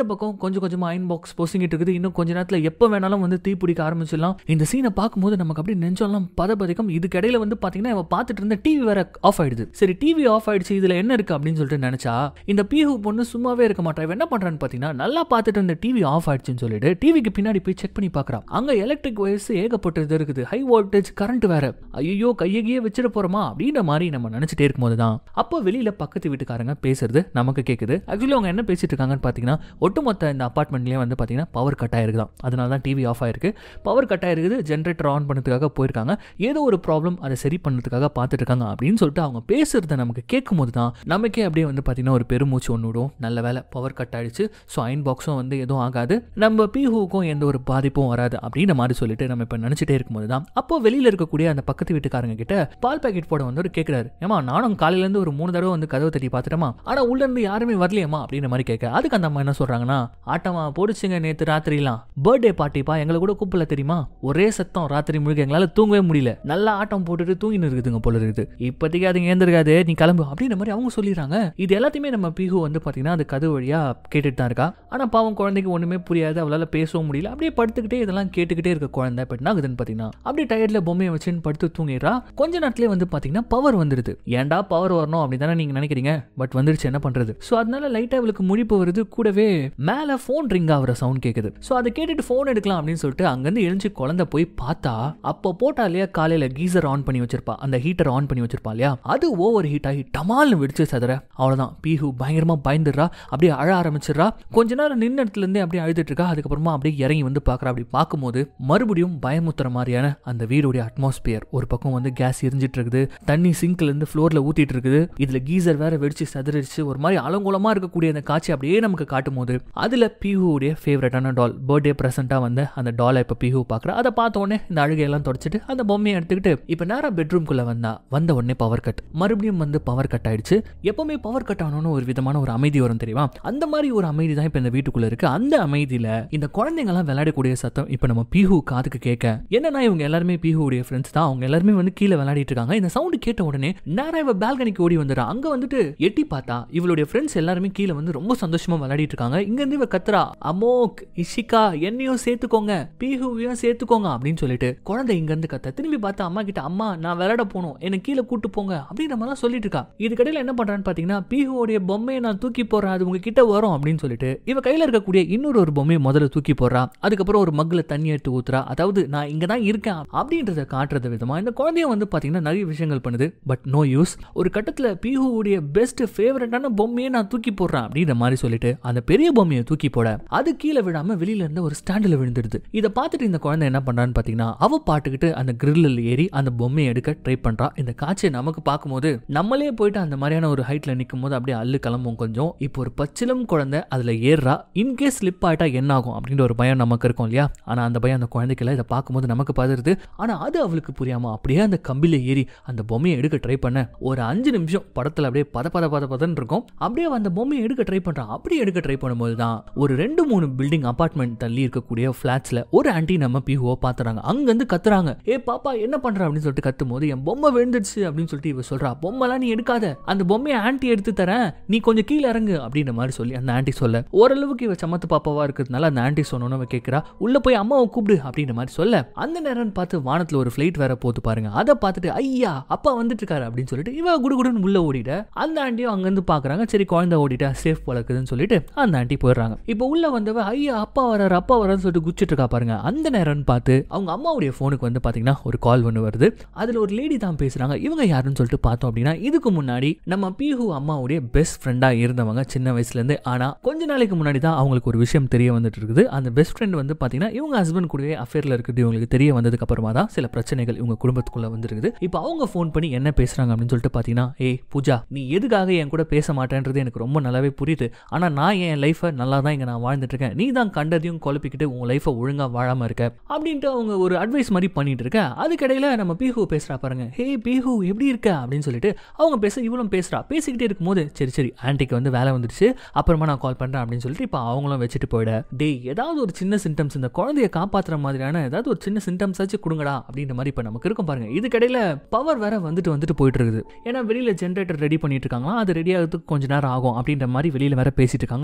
பக்கம் கொஞ்சம் கொஞ்சமா அயன் பாக்ஸ் பொசிங்கிட்டு இருக்குது இன்னும் கொஞ்ச நேரத்துல எப்ப வேணாலும் வந்து தீ பிடிக்க ஆரம்பிச்சிடலாம் இந்த சீனை பார்க்கும்போது நமக்கு அப்படியே நெஞ்செல்லாம் பதபதிக்கும் இதுக்கு இடையில வந்து பாத்தீங்கன்னா இவ பார்த்துட்டு இருந்த டிவி வேற ஆஃப் ஆயிடுது சரி டிவி ஆஃப் ஆயிடுச்சு இதுல என்ன இருக்கு அப்படின்னு சொல்லிட்டு நினைச்சா இந்த பீஹு பொண்ணு சும்மாவே இருக்க மாட்டா இவ என்ன பண்றான்னு பாத்தீங்கன்னா நல்லா பார்த்துட்டு இருந்த டிவி ஆஃப் ஆயிடுச்சுன்னு சொல்லிட்டு டிவிக்கு பின்னாடி போய் செக் பண்ணி பார்க்கறா அங்க எலக்ட்ரிக் வயர்ஸ் ஏகப்பட்டது இருக்குது ஹை வோல்டேஜ் கரண்ட் வேற ஐயோ கையகையே வச்சிட போறோமா அப்படின்ற மாதிரி நம்ம நினைச்சிட்டே இருக்கும்போது தான் அப்போ வெளியில பக்கத்து வீட்டுக்காரங்க பேசுறது நமக்கு கேக்குது ஆக்சுவலி அவங்க என்ன பேசிட்டு இருக்காங்கன்னு பாத்தீங்கன்னா ஒட்டுமொத்த இந்த அபார்ட்மெண்ட்லயே வந்து பாத்தீங்கன்னா பவர் கட் ஆயிருக்குதான் அதனால தான் டிவி ஆஃப் ஆயிருக்கு பவர் கட் ஆயிருக்குது ஜென்ரேட்டர் ஆன் பண்ணதுக்காக போயிருக்காங்க ஏதோ ஒரு ப்ராப்ளம் அதை சரி பண்ணதுக்காக பார்த்துட்டு இருக்காங்க அப்படின்னு சொல்லிட்டு அவங்க பேசுறத நமக்கு கேட்கும் போது தான் நமக்கே அப்படியே வந்து பார்த்தீங்கன்னா ஒரு பெருமூச்சு ஒன்று விடும் நல்ல வேலை பவர் கட் ஆயிடுச்சு ஸோ அயன் பாக்ஸும் வந்து எதுவும் ஆகாது நம்ம பீஹுவுக்கும் எந்த ஒரு பாதிப்பும் வராது அப்படின்ற மாதிரி சொல்லிட்டு நம்ம இப்போ நினச்சிட்டே இருக்கும்போது தான் அப்போ வெளியில் இருக்கக்கூடிய அந்த பக்கத்து வீட்டுக்காரங்க கிட்ட பால் பாக்கெட் போட வந்து ஒரு கேட்குறாரு ஏமா நானும் காலையிலேருந்து ஒரு மூணு தடவை வந்து கதவை தட்டி பார்த்துட்டேமா ஆனால் உள்ள இருந்து யாருமே வரலையேம்மா அப்படின்ற மாதிரி கேட்க அதுக்கு அந்த அம்மா என்ன சொல்றாங்கன்னா ஆட்டமா போடுச்சுங்க நேற்று ராத்திரிலாம் பர்த்டே பார்ட்டிப்பா எங்களை கூட கூப்பிடல தெரியுமா ஒரே சத்தம் ராத்திரி முழுக்க எங்களால் தூங்கவே முடியல நல்லா ஆட்டம் போட்டுட்டு தூங்கின்னு இருக்குதுங்க போல இருக்குது இப்போதைக்கு அது ஏந்திருக்காது நீ கிளம்பு அப்படின்ற மாதிரி அவங்க சொல்லிடுறாங்க இது எல்லாத்தையுமே நம்ம பிஹு வந்து பார்த்தீங்கன்னா அது கதவு வழியா கேட்டுட்டு தான் இருக்கா ஆனால் பாவம் குழந்தைக்கு ஒன்றுமே புரியாது அவளால் பேசவும் முடியல அப்படியே படுத்துக்கிட்டே இதெல்லாம் கேட்டுக்கிட்டே இருக்க குழந்தை இப்போ என்ன ஆகுதுன்னு பார்த்தீங்கன்னா அப்படியே டயர்டில் பொம்மையை வச்சுன்னு படுத்து தூங்கிடுறா கொஞ்ச நேரத்திலே வந்து பார்த்தீங்கன்னா பவர் வந்துடுது ஏன்டா பவர் வரணும் அப்படி தானே நீங்கள் நினைக்கிறீங்க பட் வந்துருச்சு என்ன பண்ணுறது ஸோ அதனால லைட்டாக இவளுக்கு முழிப்பு வருது கூடவே மேலே ஃபோன் ரிங் ஆகிற சவுண்ட் கேட்குது ஸோ அதை கேட்டுட்டு ஃபோன் எடுக்கலாம் அப்படின்னு சொல்லிட்டு அங்கேருந்து எழுந்து குழந்தை போய் பார்த்தா அப்போ போட்டா இல்லையா காலையில் கீசர் ஆன் பண்ணி வச்சிருப்பா அந்த ஹீட்டர் ஆன் பண்ணி வச்சிருப்பா இல்லையா அது ஓவர் ஹீட் ஆகி டமால்னு வெடிச்சு சதுர அவ்வளோதான் பீஹு பயங்கரமாக பயந்துடுறா அப்படியே அழ ஆரம்பிச்சிடுறா கொஞ்ச நேரம் நின்ன இடத்துல இருந்தே அப்படியே அழுதுட்டு இருக்கா அதுக்கப்புறமா அப்படியே இறங்கி வந்து பார்க்குறா அப்படி பார்க்கும்போது மறுபடியும் பயமுத்துற மாதிரியான அந்த வீடுடைய அட்மாஸ்பியர் ஒரு பக்கம் வந்து கேஸ் எரிஞ்சிட்டு இருக்குது தண்ணி சிங்க்ல இருந்து ஃப்ளோர்ல ஊத்திட்டு இருக்குது இதுல கீசர் வேற வெடிச்சு சதுரிச்சு ஒரு மாதிரி அலங்கோலமா இருக்கக்கூடிய அந்த காட்சி அப்படியே நமக்கு காட்டும் போது அதுல பிஹுடைய ஃபேவரட்டான டால் பர்த்டே பிரசண்டா வந்த அந்த டாலை இப்ப பிஹு பாக்குறா அதை பார்த்த உடனே இந்த அழுகையெல்லாம் தொடச்சிட்டு அந்த பொம்மையை எடுத்துக்கிட்டு இப்ப நேரா பெட்ரூம்குள்ள வந்தா வந்த உடனே பவர் கட் மறுபடியும் வந்து பவர் கட் ஆயிடுச்சு எப்பவுமே பவர் கட் ஆனோன்னு ஒரு விதமான ஒரு அமைதி வரும் தெரியுமா அந்த மாதிரி ஒரு அமைதி தான் இப்ப இந்த வீட்டுக்குள்ள இருக்கு அந்த அமைதியில இந்த குழந்தைங்க எல்லாம் விளையாடக்கூடிய சத்தம் இப்ப நம்ம பிஹு காதுக்கு கேட்க என்னன்னா இவங்க எல்லாருமே பிஹுடைய ஃப்ரெண்ட்ஸ் தான் அவங்க எல்லாருமே வந்து கீழே விளையாடிட்டு இருக்காங்க இந்த சவுண்ட் கேட்ட உடனே நேரா இவ பால்கனிக்கு ஓடி வந்துடுறா அங்க வந்துட்டு எட்டி பார்த்தா இவளுடைய ஃப்ரெண்ட்ஸ் எல்லாருமே கீழே வந்து ரொம்ப சந்தோஷமா விளையாடிட்டு இருக்காங்க இங்க இருந்து இவ கத்துறா அமோக் இஷிகா என்னையும் சேர்த்துக்கோங்க பிஹுவையும் சேர்த்துக்கோங்க அப்படின்னு சொல்லிட்டு குழந்தை இங்க இருந்து கத்த திரும்பி பார்த்தா அம்மா கிட்ட அம்மா நான் விளையாட போகணும் என்ன கீழே கூட்டு போங்க அப்படின்ற மாதிரிலாம் சொல்லிட்டு இருக்கா இதுக்கடையில என்ன பண்றான்னு பாத்தீங்கன்னா பிஹுவோடைய பொம்மையை நான் தூக்கி போடுறேன் அது உங்க கிட்ட வரும் அப்படின்னு சொல்லிட்டு இவ கையில இருக்கக்கூடிய இன்னொரு ஒரு பொம்மையை முதல்ல தூக்கி போடுறா அதுக்கப்புறம் ஒரு மగ్గుல தண்ணி எடுத்து ஊத்துறா அதாவது நான் இங்க தான் இருக்கேன் அப்படின்றத காட்டுறது விதமா இந்த குழந்தைய வந்து பாத்தீங்கன்னா நிறைய விஷயங்கள் பண்ணுது பட் நோ யூஸ் ஒரு கட்டத்துல பிஹுவுடைய பெஸ்ட் ஃபேவரட்டான பொம்மையை நான் தூக்கி போடுறேன் அப்படின்ற மாதிரி சொல்லிட்டு அந்த பெரிய பொம்மையை தூக்கி போட அது கீழே விடாம வெளியில இருந்த ஒரு ஸ்டாண்டில் விழுந்துடுது இதை பார்த்துட்டு இந்த குழந்தை என்ன பண்றான்னு பாத்தீங்கன்னா அவ பாட்டுக்கிட்டு அந்த கிரில்லில் ஏறி அந்த பொம்மையை எடுக்க ட்ரை பண்றா இந்த காட்சியை நமக்கு பார்க்கும்போது நம்மளே போயிட்டு அந்த மாதிரியான ஒரு ஹைட்ல நிற்கும் போது அப்படியே அள்ளு கிளம்பும் கொஞ்சம் இப்போ ஒரு பச்சிலம் குழந்தை அதுல ஏறுறா இன்கேஸ் ஸ்லிப் ஆயிட்டா என்ன ஆகும் அப்படின்ற ஒரு பயம் நமக்கு இருக்கும் இல்லையா ஆனா அந்த பயம் அந்த குழந்தைக்கெல்லாம் இதை பார்க்கும்போது நமக்கு பதறுது ஆனா அது அவளுக்கு புரியாம அப்படியே அந்த கம்பில ஏறி அந்த பொம்மையை எடுக்க ட்ரை பண்ண ஒரு அஞ்சு நிமிஷம் படத்துல அப்படியே பத பத பத பதன்னு இருக்கும் அப்படியே அந்த பொம்மையை எடுக்க ட்ரை பண்றான் அப்படியே எடுக்க ட்ரை பண்ணும்போது தான் ஒரு ரெண்டு மூணு பில்டிங் அபார்ட்மெண்ட் தள்ளி இருக்கக்கூடிய ஃபிளாட்ஸ்ல ஒரு ஆன்டி நம்ம பிஹுவோ பாத்துறாங்க அங்க இருந்து கத்துறாங்க ஏ பாப்பா என்ன பண்ற அப்படின்னு சொல்லிட்டு கத்தும் போது என் பொம்மை விழுந்துடுச்சு அப்படின்னு சொல்லிட்டு இவ சொல்றா பொம்மைலாம் நீ எடுக்காத அந்த பொம்மையை ஆன்டி எடுத்து தரேன் நீ கொஞ்சம் கீழே இறங்கு அப்படின்ற மாதிரி சொல்லி அந்த ஆன்டி சொல்ல ஓரளவுக்கு இவ சமத்து பாப்பாவா இருக்கிறதுனால அந்த ஆன்டி சொன்னோன்னு அவ கேட்கிறா உள்ள போய் அம்மாவை கூப்பிடு அப்படின்ற மாதிரி சொல்ல அந்த நேரம் பார்த்து வானத்துல ஒரு ஃபிளைட் வேற போட்டு பாருங்க அதை பார்த்துட்டு ஐயா அப்பா வந்துட்டு இருக்காரு அப்படின்னு சொல்லிட்டு இவ குடுகுடுன்னு உள்ள ஓடிட அந்த ஆண்டியும் அங்கிருந்து பாக்குறாங்க சரி குழந்தை ஓடிட்டா சேஃப் பழக்குதுன்னு சொல்லிட்டு அந்த ஆண்டி போயிடுறாங்க இப்போ உள்ள வந்தவ ஐயா அப்பா வராரு அப்பா வரான்னு சொல்லிட்டு குச்சிட்டு இருக்கா பாருங்க அந்த நேரம்னு பார்த்து அவங்க அம்மாவுடைய ஃபோனுக்கு வந்து பாத்தீங்கன்னா ஒரு கால் ஒன்று வருது அதுல ஒரு லேடி தான் பேசுறாங்க இவங்க யாருன்னு சொல்லிட்டு பார்த்தோம் அப்படின்னா இதுக்கு முன்னாடி நம்ம பிஹு அம்மாவுடைய பெஸ்ட் ஃப்ரெண்டா இருந்தவங்க சின்ன வயசுல இருந்து ஆனா கொஞ்ச நாளைக்கு முன்னாடி தான் அவங்களுக்கு ஒரு விஷயம் தெரிய வந்துட்டு இருக்குது அந்த பெஸ்ட் ஃப்ரெண்ட் வந்து பாத்தீங்கன்னா இவங்க ஹஸ்பண்ட் கூடவே அஃபேர்ல இருக்குது இவங்களுக்கு தெரிய வந்ததுக்கு அப்புறமா தான் சில பிரச்சனைகள் இவங்க குடும்பத்துக்குள்ள வந்துருக்குது இப்போ அவங்க ஃபோன் பண்ணி என்ன பேசுறாங்க அப்படின்னு சொல்லிட்டு பாத்தீங்கன்னா ஏய் பூஜா நீ எதுக்காக என் கூட பேச மாட்டேன்றது எனக்கு ரொம்ப நல்லாவே புரியுது ஆனா நான் என் லைஃபை நல்லா தான் இங்க நான் வாழ்ந்துட்டு இருக்கேன் நீ தான் கண்டதையும் குழப்பிக்கிட்டு உன் லைஃபை ஒழுங்கா வாழாம இருக்க அப்படின்ட்டு அவங்க ஒரு அட்வைஸ் மாதிரி பண்ணிட்டு இருக்க அதுக்கிடையில நம்ம பீஹு பேசுறா பாருங்க ஹே பீஹு எப்படி இருக்க அப்படின்னு சொல்லிட்டு அவங்க பேச இவளும் பேசுறா பேசிக்கிட்டே இருக்கும்போது சரி சரி ஆன்ட்டிக்கு வந்து வேலை வந்துடுச்சு அப்புறமா நான் கால் பண்றேன் அப்படின்னு சொல்லிட்டு இப்போ அவங்களும் வச்சுட்டு போயிட டேய் ஏதாவது ஒரு சின்ன சிம்டம்ஸ் இந்த குழந்தைய காப்பாத்துற மாதிரியான ஏதாவது ஒரு சின்ன சிம்டம்ஸ் ஆச்சு கொடுங்கடா அப்படின்ற மாதிரி இப்போ நமக்கு இருக்கும் பாருங்க இதுக்கிடையில பவர் வேற வந்துட்டு வந்துட்டு போயிட்டு இருக்குது ஏன்னா வெளியில ஜென்ரேட்டர் ரெடி பண்ணிட்டு இருக்காங்களா அது ரெடி ஆகிறதுக்கு கொஞ்ச நேரம் ஆகும் அப்படின்ற மாதிரி வெளியில வேற பேசிட்டு இருக்காங்க அதுவும்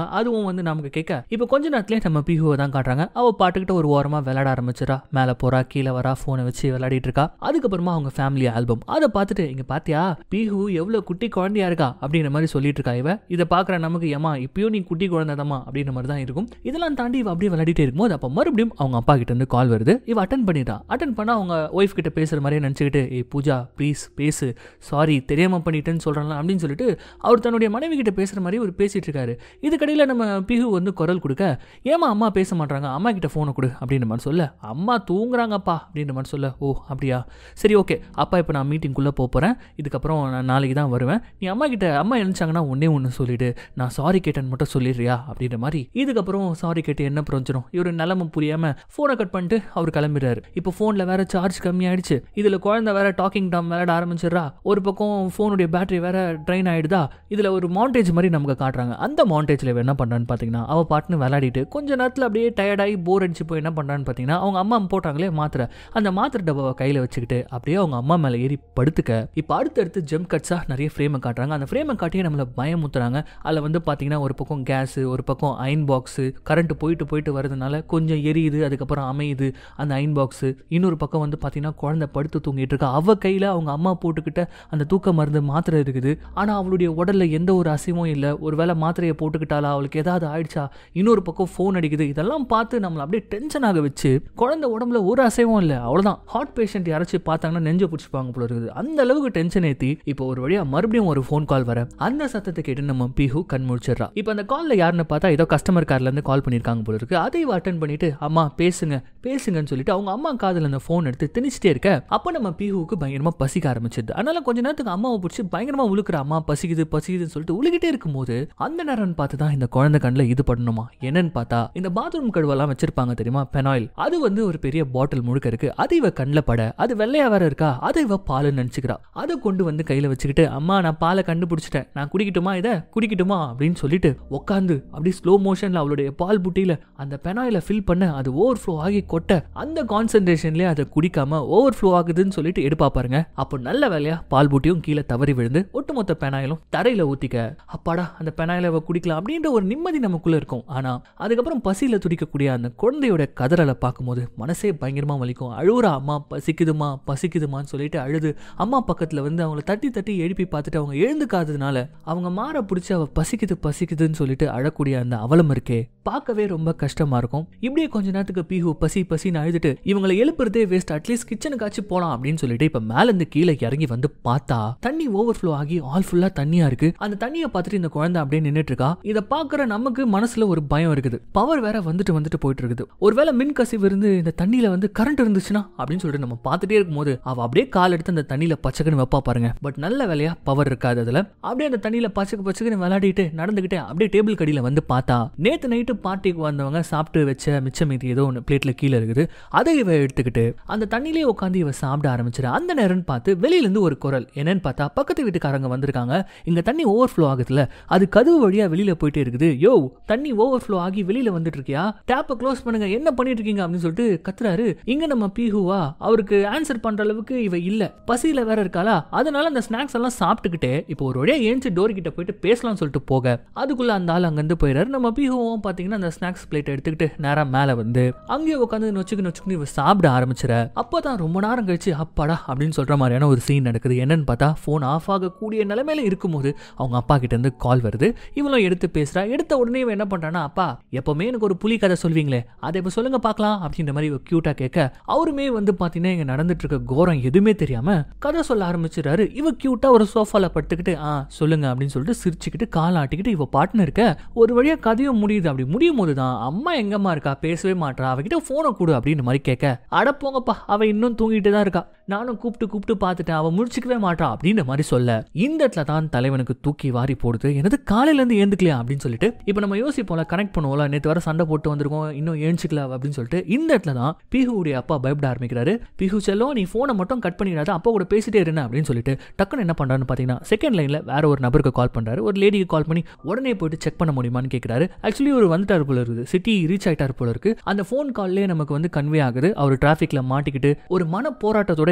வந்து நமக்கு கேட்க இப்போ கொஞ்ச நேரத்துலேயே நம்ம பிஹுவை தான் காட்டுறாங்க அவள் பாட்டுக்கிட்ட ஒரு ஓரமாக விளையாட ஆரம்பிச்சிடா மேலே போறா கீழே வரா ஃபோனை வச்சு விளையாடிட்டு இருக்கா அதுக்கப்புறமா அவங்க ஃபேமிலி ஆல்பம் அதை பார்த்துட்டு இங்க பாத்தியா பிஹு எவ்வளோ குட்டி குழந்தையா இருக்கா அப்படின்ற மாதிரி சொல்லிட்டு இருக்கா இவ இதை பார்க்குற நமக்கு ஏமா இப்பயும் நீ குட்டி குழந்தைதாம்மா அப்படின்ற மாதிரி தான் இருக்கும் இதெல்லாம் தாண்டி இவ அப்படியே விளையாடிட்டே இருக்கும்போது அப்போ மறுபடியும் அவங்க அப்பா கிட்ட இருந்து கால் வருது இவ அட்டன் பண்ணிட்டா அட்டன் பண்ணா அவங்க ஒய்ஃப் கிட்ட பேசுற மாதிரியே நினச்சிக்கிட்டு ஏய் பூஜா ப்ளீஸ் பேசு சாரி தெரியாம பண்ணிட்டேன்னு சொல்றாங்க அப்படின்னு சொல்லிட்டு அவர் தன்னுடைய மனைவி கிட்ட பேசுற மாதிரி ஒரு பேசிட்டு இருக்காரு இதுக்கடையில் நம்ம பிஹு வந்து குரல் கொடுக்க ஏமா அம்மா பேச மாட்டாங்க அம்மா கிட்ட ஃபோனை கொடு அப்படின்ற மாதிரி சொல்ல அம்மா தூங்குறாங்கப்பா அப்படின்ற மாதிரி சொல்ல ஓ அப்படியா சரி ஓகே அப்பா இப்போ நான் மீட்டிங்குள்ளே போக போகிறேன் இதுக்கப்புறம் நான் நாளைக்கு தான் வருவேன் நீ அம்மா கிட்ட அம்மா எழுந்தாங்கன்னா ஒன்றே ஒன்று சொல்லிடு நான் சாரி கேட்டேன்னு மட்டும் சொல்லிடுறியா அப்படின்ற மாதிரி இதுக்கப்புறம் சாரி கேட்டு என்ன பிரயோஜனம் இவர் நிலமை புரியாமல் ஃபோனை கட் பண்ணிட்டு அவர் கிளம்பிடுறாரு இப்போ ஃபோனில் வேற சார்ஜ் கம்மியாயிடுச்சு இதில் குழந்தை வேற டாக்கிங் டாம் விளையாட ஆரம்பிச்சிடுறா ஒரு பக்கம் ஃபோனுடைய பேட்டரி வேற ட்ரைன் ஆயிடுதா இதில் ஒரு மாண்டேஜ் மாதிரி நமக்கு காட்டுறாங்க அந்த மாண்டேஜில் என்ன பண்ணுறான்னு பார்த்தீங்கன்னா அவள் பாட்டுன்னு விளையாடிட்டு கொஞ்ச நேரத்தில் அப்படியே டயர்டாகி போர் அடிச்சு போய் என்ன பண்ணுறான்னு பார்த்தீங்கன்னா அவங்க அம்மா போட்டாங்களே மாத்திரை அந்த மாத்திரை டப்பாவை கையில் வச்சுக்கிட்டு அப்படியே அவங்க அம்மா மேலே ஏறி படுத்துக்க இப்போ அடுத்தடுத்து ஜெம் கட்ஸாக நிறைய ஃப்ரேமை காட்டுறாங்க அந்த ஃப்ரேமை காட்டியே நம்மளை பயமுத்துறாங்க அதில் வந்து பார்த்தீங்கன்னா ஒரு பக்கம் கேஸு ஒரு பக்கம் அயன் பாக்ஸு கரண்ட் போயிட்டு போயிட்டு வரதுனால கொஞ்சம் எரியுது அதுக்கப்புறம் அமையுது அந்த அயன் பாக்ஸு இன்னொரு பக்கம் வந்து பார்த்தீங்கன்னா குழந்தை படுத்து தூங்கிட்டு இருக்கா அவ கையில் அவங்க அம்மா போட்டுக்கிட்ட அந்த தூக்க மருந்து மாத்திரை இருக்குது ஆனால் அவளுடைய உடல்ல எந்த ஒரு அசைவும் இல்லை ஒரு வேளை மாத்திரையை போட்டுக்கிட்டாலா அவளுக்கு ஏதாவது ஆயிடுச்சா இன்னொரு பக்கம் ஃபோன் அடிக்குது இதெல்லாம் பார்த்து நம்மளை அப்படியே டென்ஷன் ஆக வச்சு குழந்தை உடம்புல ஒரு அசைவும் இல்லை அவ்வளோதான் ஹார்ட் பேஷண்ட் யாராச்சும் பார்த்தாங்கன்னா நெஞ்ச பிடிச்சிப்பாங்க போல இருக்குது அந்த அளவுக்கு டென்ஷன் ஏற்றி இப்போ ஒரு வழியா மறுபடியும் ஒரு ஃபோன் கால் வர அந்த சத்தத்தை கேட்டு நம்ம பிஹு கண் முழிச்சிடுறா இப்போ அந்த காலில் யாருன்னு பார்த்தா ஏதோ கஸ்டமர் கேர்லேருந்து கால் பண்ணியிருக்காங்க போல இருக்கு அதை அட்டன் பண்ணிட்டு அம்மா பேசுங்க பேசுங்கன்னு சொல்லிட்டு அவங்க அம்மா காதில் அந்த ஃபோன் எடுத்து திணிச்சிட்டே இருக்க அப்போ நம்ம பிஹுவுக்கு பயங்கரமா பசிக்க ஆரம்பிச்சிருது அதனால கொஞ்ச நேரத்துக்கு அம்மாவை பிடிச்சி பயங்கரமா உழுக்கிற அம்மா பசிக்குது பசிக்குதுன்னு சொல்லிட்டு உழுகிட்டே இருக்கும்போது அந்த நேரம்னு பார்த்து தான் இந்த குழந்தை கண்ணில் இது பண்ணணுமா என்னன்னு பார்த்தா இந்த பாத்ரூம் கழுவெல்லாம் வச்சிருப்பாங்க தெரியுமா பெனாயில் அது வந்து ஒரு பெரிய பாட்டில் முழுக்க இருக்கு அது இவ கண்ணில் பட அது வெள்ளையா வேற இருக்கா அதை இவ பாலுன்னு நினச்சிக்கிறா அதை கொண்டு வந்து கையில் வச்சுக்கிட்டு அம்மா நான் பாலை கண்டுபிடிச்சிட்டேன் நான் குடிக்கட்டுமா இதை குடிக்கட்டுமா அப்படின்னு சொல்லிட்டு உட்காந்து அப்படி ஸ்லோ மோஷன்ல அவளுடைய பால் புட்டியில அந்த பெனாயில ஃபில் பண்ண அது ஓவர் ஃப்ளோ ஆகி கொட்ட அந்த கான்சென்ட்ரேஷன்லேயே அதை குடிக்காம ஓவர் ஃப்ளோ ஆகுதுன்னு சொல்லிட்டு எடுப்பா பாருங்க அப்போ நல்ல வேலையா பால் புட்டியும் கீழே தவறி விழுந்து ஒட்டுமொத்த பெனாயிலும் தரையில ஊத்திக்க அப்பாடா அந்த பெனாயில அவ குடிக்கலாம் அப்படின்ற ஒரு நிம்மதி நமக்குள்ள இருக்கும் ஆனா அதுக்கப்புறம் பசியில துடிக்கக்கூடிய அந்த குழந்தையோட கதறலை பார்க்கும்போது மனசே பயங்கரமா வலிக்கும் அழுவுற அம்மா பசிக்குதுமா பசிக்குதுமான்னு சொல்லிட்டு அழுது அம்மா பக்கத்துல வந்து அவங்கள தட்டி தட்டி எழுப்பி பார்த்துட்டு அவங்க எழுந்துக்காததுனால அவங்க மாற பிடிச்சி அவ பசிக்குது பசிக்குதுன்னு சொல்லிட்டு அழக்கூடிய அந்த அவலம் இருக்கே பார்க்கவே ரொம்ப கஷ்டமா இருக்கும் இப்படியே கொஞ்ச நேரத்துக்கு பீஹு பசி பசின்னு அழுதுட்டு இவங்களை எழுப்புறதே வேஸ்ட் அட்லீஸ்ட் கிச்சனுக்காச்சும் போலாம் அப்படின்னு சொல்லிட்டு இப்ப மேல இருந்து கீழே இறங்கி வந்து பார்த்தா தண்ணி ஓவர் ஃப்ளோ ஆகி ஆல் ஃபுல்லா தண்ணியா இருக்கு அந்த தண்ணியை பார்த்துட்டு இந்த குழந்தை அப்படியே நின்னுட்டு இருக்கா இதை பார்க்குற நமக்கு மனசுல ஒரு பயம் இருக்குது பவர் வேற வந்துட்டு வந்துட்டு போயிட்டு இருக்குது ஒருவேளை மின் கசிவு இருந்து இந்த தண்ணியில வந்து கரண்ட் இருந்துச்சுன்னா அப்படின்னு சொல்லிட்டு நம்ம பார்த்துட்டே இருக்கும்போது அவ அப்படியே கால் எடுத்து அந்த தண்ணியில பச்சைக்குன்னு வைப்பா பாருங்க பட் நல்ல வேலையா பவர் இருக்காது அதுல அப்படியே அந்த தண்ணியில பச்சைக்கு பச்சைக்குன்னு விளையாடிட்டு நடந்துகிட்டு அப்படியே டேபிள் கடியில வந்து பார்த்தா நேத்து நைட்டு பார்ட்டிக்கு வந்தவங்க சாப்பிட்டு வச்ச மிச்ச மீதி ஏதோ ஒன்று பிளேட்ல கீழே இருக்குது அதை இவ எடுத்துக்கிட்டு அந்த தண்ணியிலே உட்காந்து இவ சாப்பிட ஆரம்பிச்சிரு அந்த நேரம்னு பார்த்து வெளியில இருந்து ஒரு குரல் என்னன்னு பார்த்தா பக்கத்து வீட்டுக்காரங்க வந்திருக்காங்க இங்க தண்ணி ஓவர் ஃப்ளோ ஆகுதுல அது கதவு வழியா வெளியில போயிட்டே இருக்குது யோ தண்ணி ஓவர் ஃப்ளோ ஆகி வெளியில வந்துட்டு இருக்கியா டேப்பை க்ளோஸ் பண்ணுங்க என்ன பண்ணிட்டு இருக்கீங்க அப்படின்னு சொல்லிட்டு கத்துறாரு இங்க நம்ம பீஹுவா அவருக்கு ஆன்சர் பண்ற அளவுக்கு இவ இல்ல பசியில வேற இருக்காளா அதனால அந்த ஸ்நாக்ஸ் எல்லாம் சாப்பிட்டுக்கிட்டே இப்போ ஒரு வழியா ஏஞ்சி டோர் கிட்ட போயிட்டு பேசலாம்னு சொல்லிட்டு போக அதுக்குள்ள அந்த ஆள் அங்கிருந்து போயிடாரு நம்ம பீஹுவும் பாத்தீங்கன்னா அந்த ஸ்நாக்ஸ் பிளேட் எடுத்துக்கிட்டு நேரா மேல வந்து அங்கேயே உட்காந்து நொச்சுக்கு நொச்சுக்கு இவ சாப்பிட ஆரம்பிச்சிட அப்பதான் ரொம்ப நேரம் கழிச்சு அப்பாடா அப்படின்னு சொல்ற மாதிரியான ஒரு சீன் நடக்குது என்னன்னு பார்த்தா ஃபோன் ஆஃப் ஆகக்கூடிய நிலைமையில இருக்கும்போது அவங்க அப்பா கிட்ட இருந்து கால் வருது இவளும் எடுத்து பேசுறா எடுத்த உடனே இவன் என்ன பண்றானா அப்பா எப்பவுமே எனக்கு ஒரு புலி கதை சொல்வீங்களே அதை இப்ப சொல்லுங்க பார்க்கலாம் அப்படின்ற மாதிரி இவ கியூட்டா கேட்க அவருமே வந்து பாத்தீங்கன்னா இங்க நடந்துட்டு இருக்க கோரம் எதுவுமே தெரியாம கதை சொல்ல ஆரம்பிச்சிடறாரு இவ கியூட்டா ஒரு சோஃபால படுத்துக்கிட்டு ஆ சொல்லுங்க அப்படின்னு சொல்லிட்டு சிரிச்சுக்கிட்டு கால் ஆட்டிக்கிட்டு இவ பாட்டுன்னு இருக்க ஒரு வழியா கதையும் முடியுது அப்படி முடியும் போது தான் அம்மா எங்கம்மா இருக்கா பேசவே மாட்டா அவகிட்ட போனை கொடு அப்படின்னு மாதிரி கேட்க அட போங்கப்பா அவ இன்னும் தூங்கிட்டு தான் இருக்கா நானும் கூப்பிட்டு கூப்பிட்டு பார்த்துட்டேன் அவ முடிச்சுக்கவே மாட்டா அப்படின்ற மாதிரி சொல்ல இந்த இடத்துல தான் தலைவனுக்கு தூக்கி வாரி போடுது எனது காலையில இருந்து ஏந்துக்கலையா அப்படின்னு சொல்லிட்டு இப்போ நம்ம யோசிப்போம்ல கனெக்ட் பண்ணுவோம்ல நேற்று வர சண்டை போட்டு வந்திருக்கோம் இன்னும் ஏஞ்சிக்கல அப்படின்னு சொல்லிட்டு இந்த இடத்துல தான் பிஹுடைய அப்பா பயப்பட ஆரம்பிக்கிறாரு பிஹு செல்லம் நீ போனை மட்டும் கட் பண்ணிடாத அப்பா கூட பேசிட்டே இருந்தேன் அப்படின்னு சொல்லிட்டு டக்குன்னு என்ன பண்றான்னு பார்த்தீங்கன்னா செகண்ட் லைன்ல வேற ஒரு நபருக்கு கால் பண்றாரு ஒரு லேடிக்கு கால் பண்ணி உடனே போயிட்டு செக் பண்ண முடியுமான்னு கேட்கிறாரு ஆக்சுவலி ஒரு வந்துட்டார் போல இருக்குது சிட்டி ரீச் ஆயிட்டார் போல இருக்கு அந்த ஃபோன் கால்லே நமக்கு வந்து கன்வே ஆகுது அவர் டிராஃபிக்ல மாட்டிக்கிட்டு ஒரு மன போராட்டத்தோட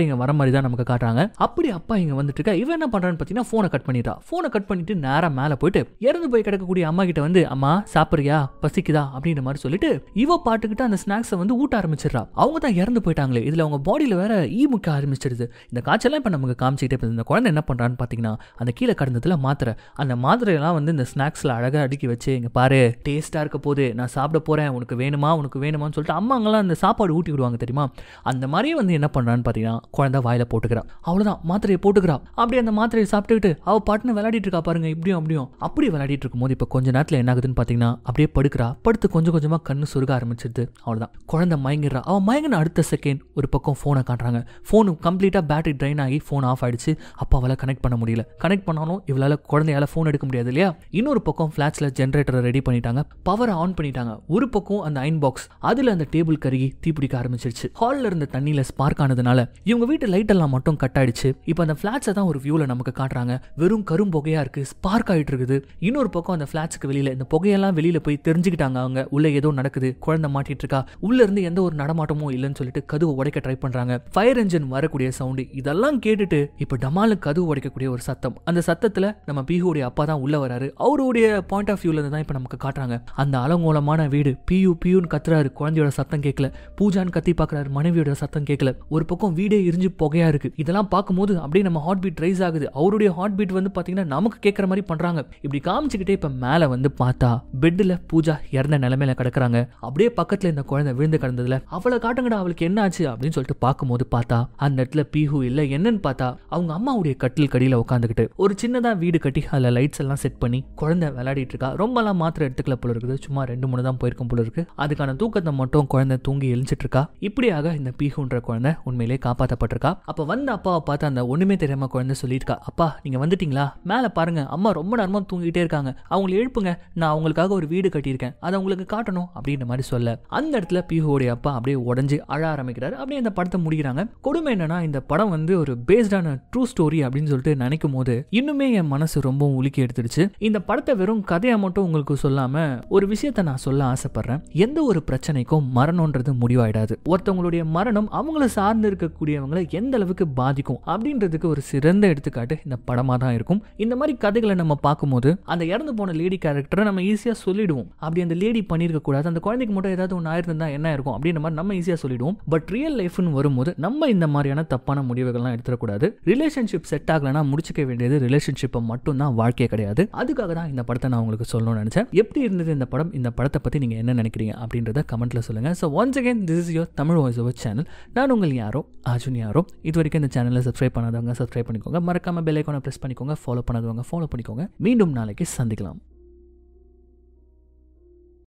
இங்க வர மாதிரி தான் நமக்கு காட்டுறாங்க அப்படி அப்பா இங்க வந்துட்டு இருக்கா இவன் என்ன பண்றான்னு பாத்தீங்கன்னா போனை கட் பண்ணிட்டா போனை கட் பண்ணிட்டு நேரா மேல போயிட்டு இறந்து போய் கிடக்கக்கூடிய அம்மா கிட்ட வந்து அம்மா சாப்பிடுறியா பசிக்குதா அப்படின்ற மாதிரி சொல்லிட்டு இவ பாட்டுக்கிட்டு அந்த ஸ்நாக்ஸை வந்து ஊட்ட ஆரம்பிச்சிடுறா அவங்க தான் இறந்து போயிட்டாங்களே இதுல அவங்க பாடியில வேற ஈ முக்க ஆரம்பிச்சிடுது இந்த காய்ச்சலாம் இப்ப நமக்கு காமிச்சிக்கிட்டே போகுது. இந்த குழந்தை என்ன பண்றான்னு பாத்தீங்கன்னா அந்த கீழே கடந்ததுல மாத்திரை அந்த மாத்திரையெல்லாம் வந்து இந்த ஸ்நாக்ஸ்ல அழகா அடுக்கி வச்சு இங்க பாரு டேஸ்டா இருக்க போது நான் சாப்பிட போறேன் உனக்கு வேணுமா உனக்கு வேணுமான்னு சொல்லிட்டு அம்மாங்கெல்லாம் அந்த சாப்பாடு ஊட்டி விடுவாங்க தெரியுமா அந்த மாதிரியே வந்து என்ன பண்றான்னு பாத்தீங்கன்னா குழந்தை வாயில போட்டுக்கிறா அவ்வளவுதான் மாத்திரையை போட்டுக்கிறா அப்படியே அந்த மாத்திரையை சாப்பிட்டுக்கிட்டு அவ பாட்டுன்னு விளையாடிட்டு இருக்கா பாருங்க இப்படியும் அப்படியும் அப்படி விளையாடிட்டு இருக்கும்போது இப்போ கொஞ்ச நேரத்தில் என்ன ஆகுதுன்னு பார்த்தீங்கன்னா அப்படியே படுக்கிறா படுத்து கொஞ்சம் கொஞ்சமாக கண்ணு சுருக ஆரம்பிச்சிருது அவ்வளோதான் குழந்தை மயங்கிடுறா அவன் மயங்கின அடுத்த செகண்ட் ஒரு பக்கம் ஃபோனை காட்டுறாங்க ஃபோனு கம்ப்ளீட்டாக பேட்டரி ட்ரைன் ஆகி ஃபோன் ஆஃப் ஆயிடுச்சு அப்பாவால் கனெக்ட் பண்ண முடியல கனெக்ட் பண்ணாலும் இவளால் குழந்தையால ஃபோன் எடுக்க முடியாது இல்லையா இன்னொரு பக்கம் ஃப்ளாட்ஸில் ஜென்ரேட்டரை ரெடி பண்ணிட்டாங்க பவரை ஆன் பண்ணிட்டாங்க ஒரு பக்கம் அந்த அயன் பாக்ஸ் அதில் அந்த டேபிள் கருகி தீப்பிடிக்க ஆரம்பிச்சிருச்சு ஹாலில் இருந்த தண்ணியில் ஸ்பார்க் ஆனதுனால இவங்க வீட்டு லைட் எல்லாம் மட்டும் கட் ஆயிடுச்சு இப்போ அந்த ஃப்ளாட்ஸை தான் ஒரு வியூவில் நமக்கு காட்டுறாங்க வெறும் கரும் புகையா இருக்கு ஸ்பார்க் ஆயிட்டு இருக்குது இன்னொரு பக்கம் அந்த ஃபிளாட்ஸ்க்கு வெளியில இந்த புகையெல்லாம் வெளியில போய் தெரிஞ்சுக்கிட்டாங்க அவங்க உள்ள ஏதோ நடக்குது குழந்தை மாட்டிட்டு இருக்கா உள்ள இருந்து எந்த ஒரு நடமாட்டமும் இல்லைன்னு சொல்லிட்டு கதவு உடைக்க ட்ரை பண்றாங்க ஃபயர் என்ஜின் வரக்கூடிய சவுண்டு இதெல்லாம் கேட்டுட்டு இப்போ டமாலு கதவு உடைக்கக்கூடிய ஒரு சத்தம் அந்த சத்தத்துல நம்ம பிஹுடைய அப்பா தான் உள்ள வராரு அவருடைய பாயிண்ட் ஆஃப் வியூல இருந்து தான் இப்போ நமக்கு காட்டுறாங்க அந்த அலங்கோலமான வீடு பியூ பியூன்னு கத்துறாரு குழந்தையோட சத்தம் கேட்கல பூஜான்னு கத்தி பார்க்கறாரு மனைவியோட சத்தம் கேட்கல ஒரு பக்கம் வீடே எரிஞ்சு புகையா இருக்கு இதெல்லாம் பார்க்கும்போது அப்படியே நம்ம ஹார்ட் பீட் ரைஸ் ஆகுது அவருடைய ஹார்ட் பீட் வந்து பாத்தீங்கன்னா நமக்கு கேட்குற மாதிரி பண்றாங்க இப்படி காமிச்சுக்கிட்டே இப்ப மேல வந்து பார்த்தா பெட்ல பூஜா இறந்த நிலைமையில கிடக்குறாங்க அப்படியே பக்கத்துல இந்த குழந்தை விழுந்து கிடந்ததுல அவளை காட்டுங்கடா அவளுக்கு என்ன ஆச்சு அப்படின்னு சொல்லிட்டு பார்க்கும்போது பார்த்தா அந்த இடத்துல பீஹு இல்ல என்னன்னு பார்த்தா அவங்க அம்மாவுடைய கட்டில் கடியில உட்காந்துக்கிட்டு ஒரு சின்னதா வீடு கட்டி அதுல லைட்ஸ் எல்லாம் செட் பண்ணி குழந்தை விளையாடிட்டு இருக்கா ரொம்பலாம் மாத்திரை எடுத்துக்கல போல இருக்குது சும்மா ரெண்டு மூணு தான் போயிருக்கும் போல இருக்கு அதுக்கான தூக்கத்தை மட்டும் குழந்தை தூங்கி எழுச்சிட்டு இருக்கா இப்படியாக இந்த பீஹுன்ற குழந்தை உண்மையிலே காப்பாற்றப்பட்டிருக்கா அப்ப வந்த அப்பாவை பார்த்து அந்த ஒண்ணுமே தெரியாம குழந்தை சொல்லியிருக்கா அப்பா நீங்க வந்துட்டீங்களா மேல பாருங்க அம்மா ரொம்ப நேரமா தூங்கிட்டே இருக்காங்க அவங்களை எழுப்புங்க நான் அவங்களுக்காக ஒரு வீடு கட்டியிருக்கேன் அதை உங்களுக்கு காட்டணும் அப்படின்ற மாதிரி சொல்ல அந்த இடத்துல பிஹுவோடைய அப்பா அப்படியே உடஞ்சு அழ ஆரம்பிக்கிறாரு அப்படியே அந்த படத்தை முடிக்கிறாங்க கொடுமை என்னன்னா இந்த படம் வந்து ஒரு பேஸ்டான ட்ரூ ஸ்டோரி அப்படின்னு சொல்லிட்டு நினைக்கும் போது இன்னுமே என் மனசு ரொம்பவும் உலுக்கி எடுத்துடுச்சு இந்த படத்தை வெறும் கதையா மட்டும் உங்களுக்கு சொல்லாம ஒரு விஷயத்த நான் சொல்ல ஆசைப்படுறேன் எந்த ஒரு பிரச்சனைக்கும் மரணம்ன்றது முடிவாயிடாது ஒருத்தவங்களுடைய மரணம் அவங்கள சார்ந்து இருக்கக்கூடியவங்களை எந்த அளவுக்கு பாதிக்கும் அப்படின்றதுக்கு ஒரு சிறந்த எடுத்துக்காட்டு இந்த படமா தான் இருக்கும் இந்த மாதிரி கதைகளை நம்ம பார்க்கும்போது அந்த இறந்து போன லேடி கேரக்டரை நம்ம ஈஸியா சொல்லிடுவோம் அப்படி அந்த லேடி பண்ணிருக்க கூடாது அந்த குழந்தைக்கு மட்டும் ஏதாவது ஒன்று ஆயிருந்தா என்ன இருக்கும் அப்படின்ற மாதிரி நம்ம ஈஸியா சொல்லிடுவோம் பட் ரியல் லைஃப்னு வரும்போது நம்ம இந்த மாதிரியான தப்பான முடிவுகள்லாம் எடுத்துடக்கூடாது ரிலேஷன்ஷிப் செட் ஆகலைன்னா முடிச்சுக்க வேண்டியது ரிலேஷன்ஷிப்பை மட்டும் தான் வாழ்க்கையே கிடையாது அதுக்காக தான் இந்த படத்தை நான் உங்களுக்கு சொல்லணும்னு நினைச்சேன் எப்படி இருந்தது இந்த படம் இந்த படத்தை பத்தி நீங்க என்ன நினைக்கிறீங்க அப்படின்றத கமெண்ட்ல சொல்லுங்க so once again this is your Tamil voice over channel நான் உங்கள் யாரோ அர்ஜுன் யாரோ இது வரைக்கும் இந்த சேனலை சப்ஸ்கிரைப் பண்ணாதவங்க சப்ஸ்கிரைப் பண்ணிக்கோங்க மறக்காம பெல் ஐக்கானை ப்ரெஸ் பண்ணிக்கோங்க ஃபாலோ பண்ணாதவங்க ஃபாலோ பண்ணிக்கோங்க மீண்டும் நாளைக்கு சந்திக்கலாம்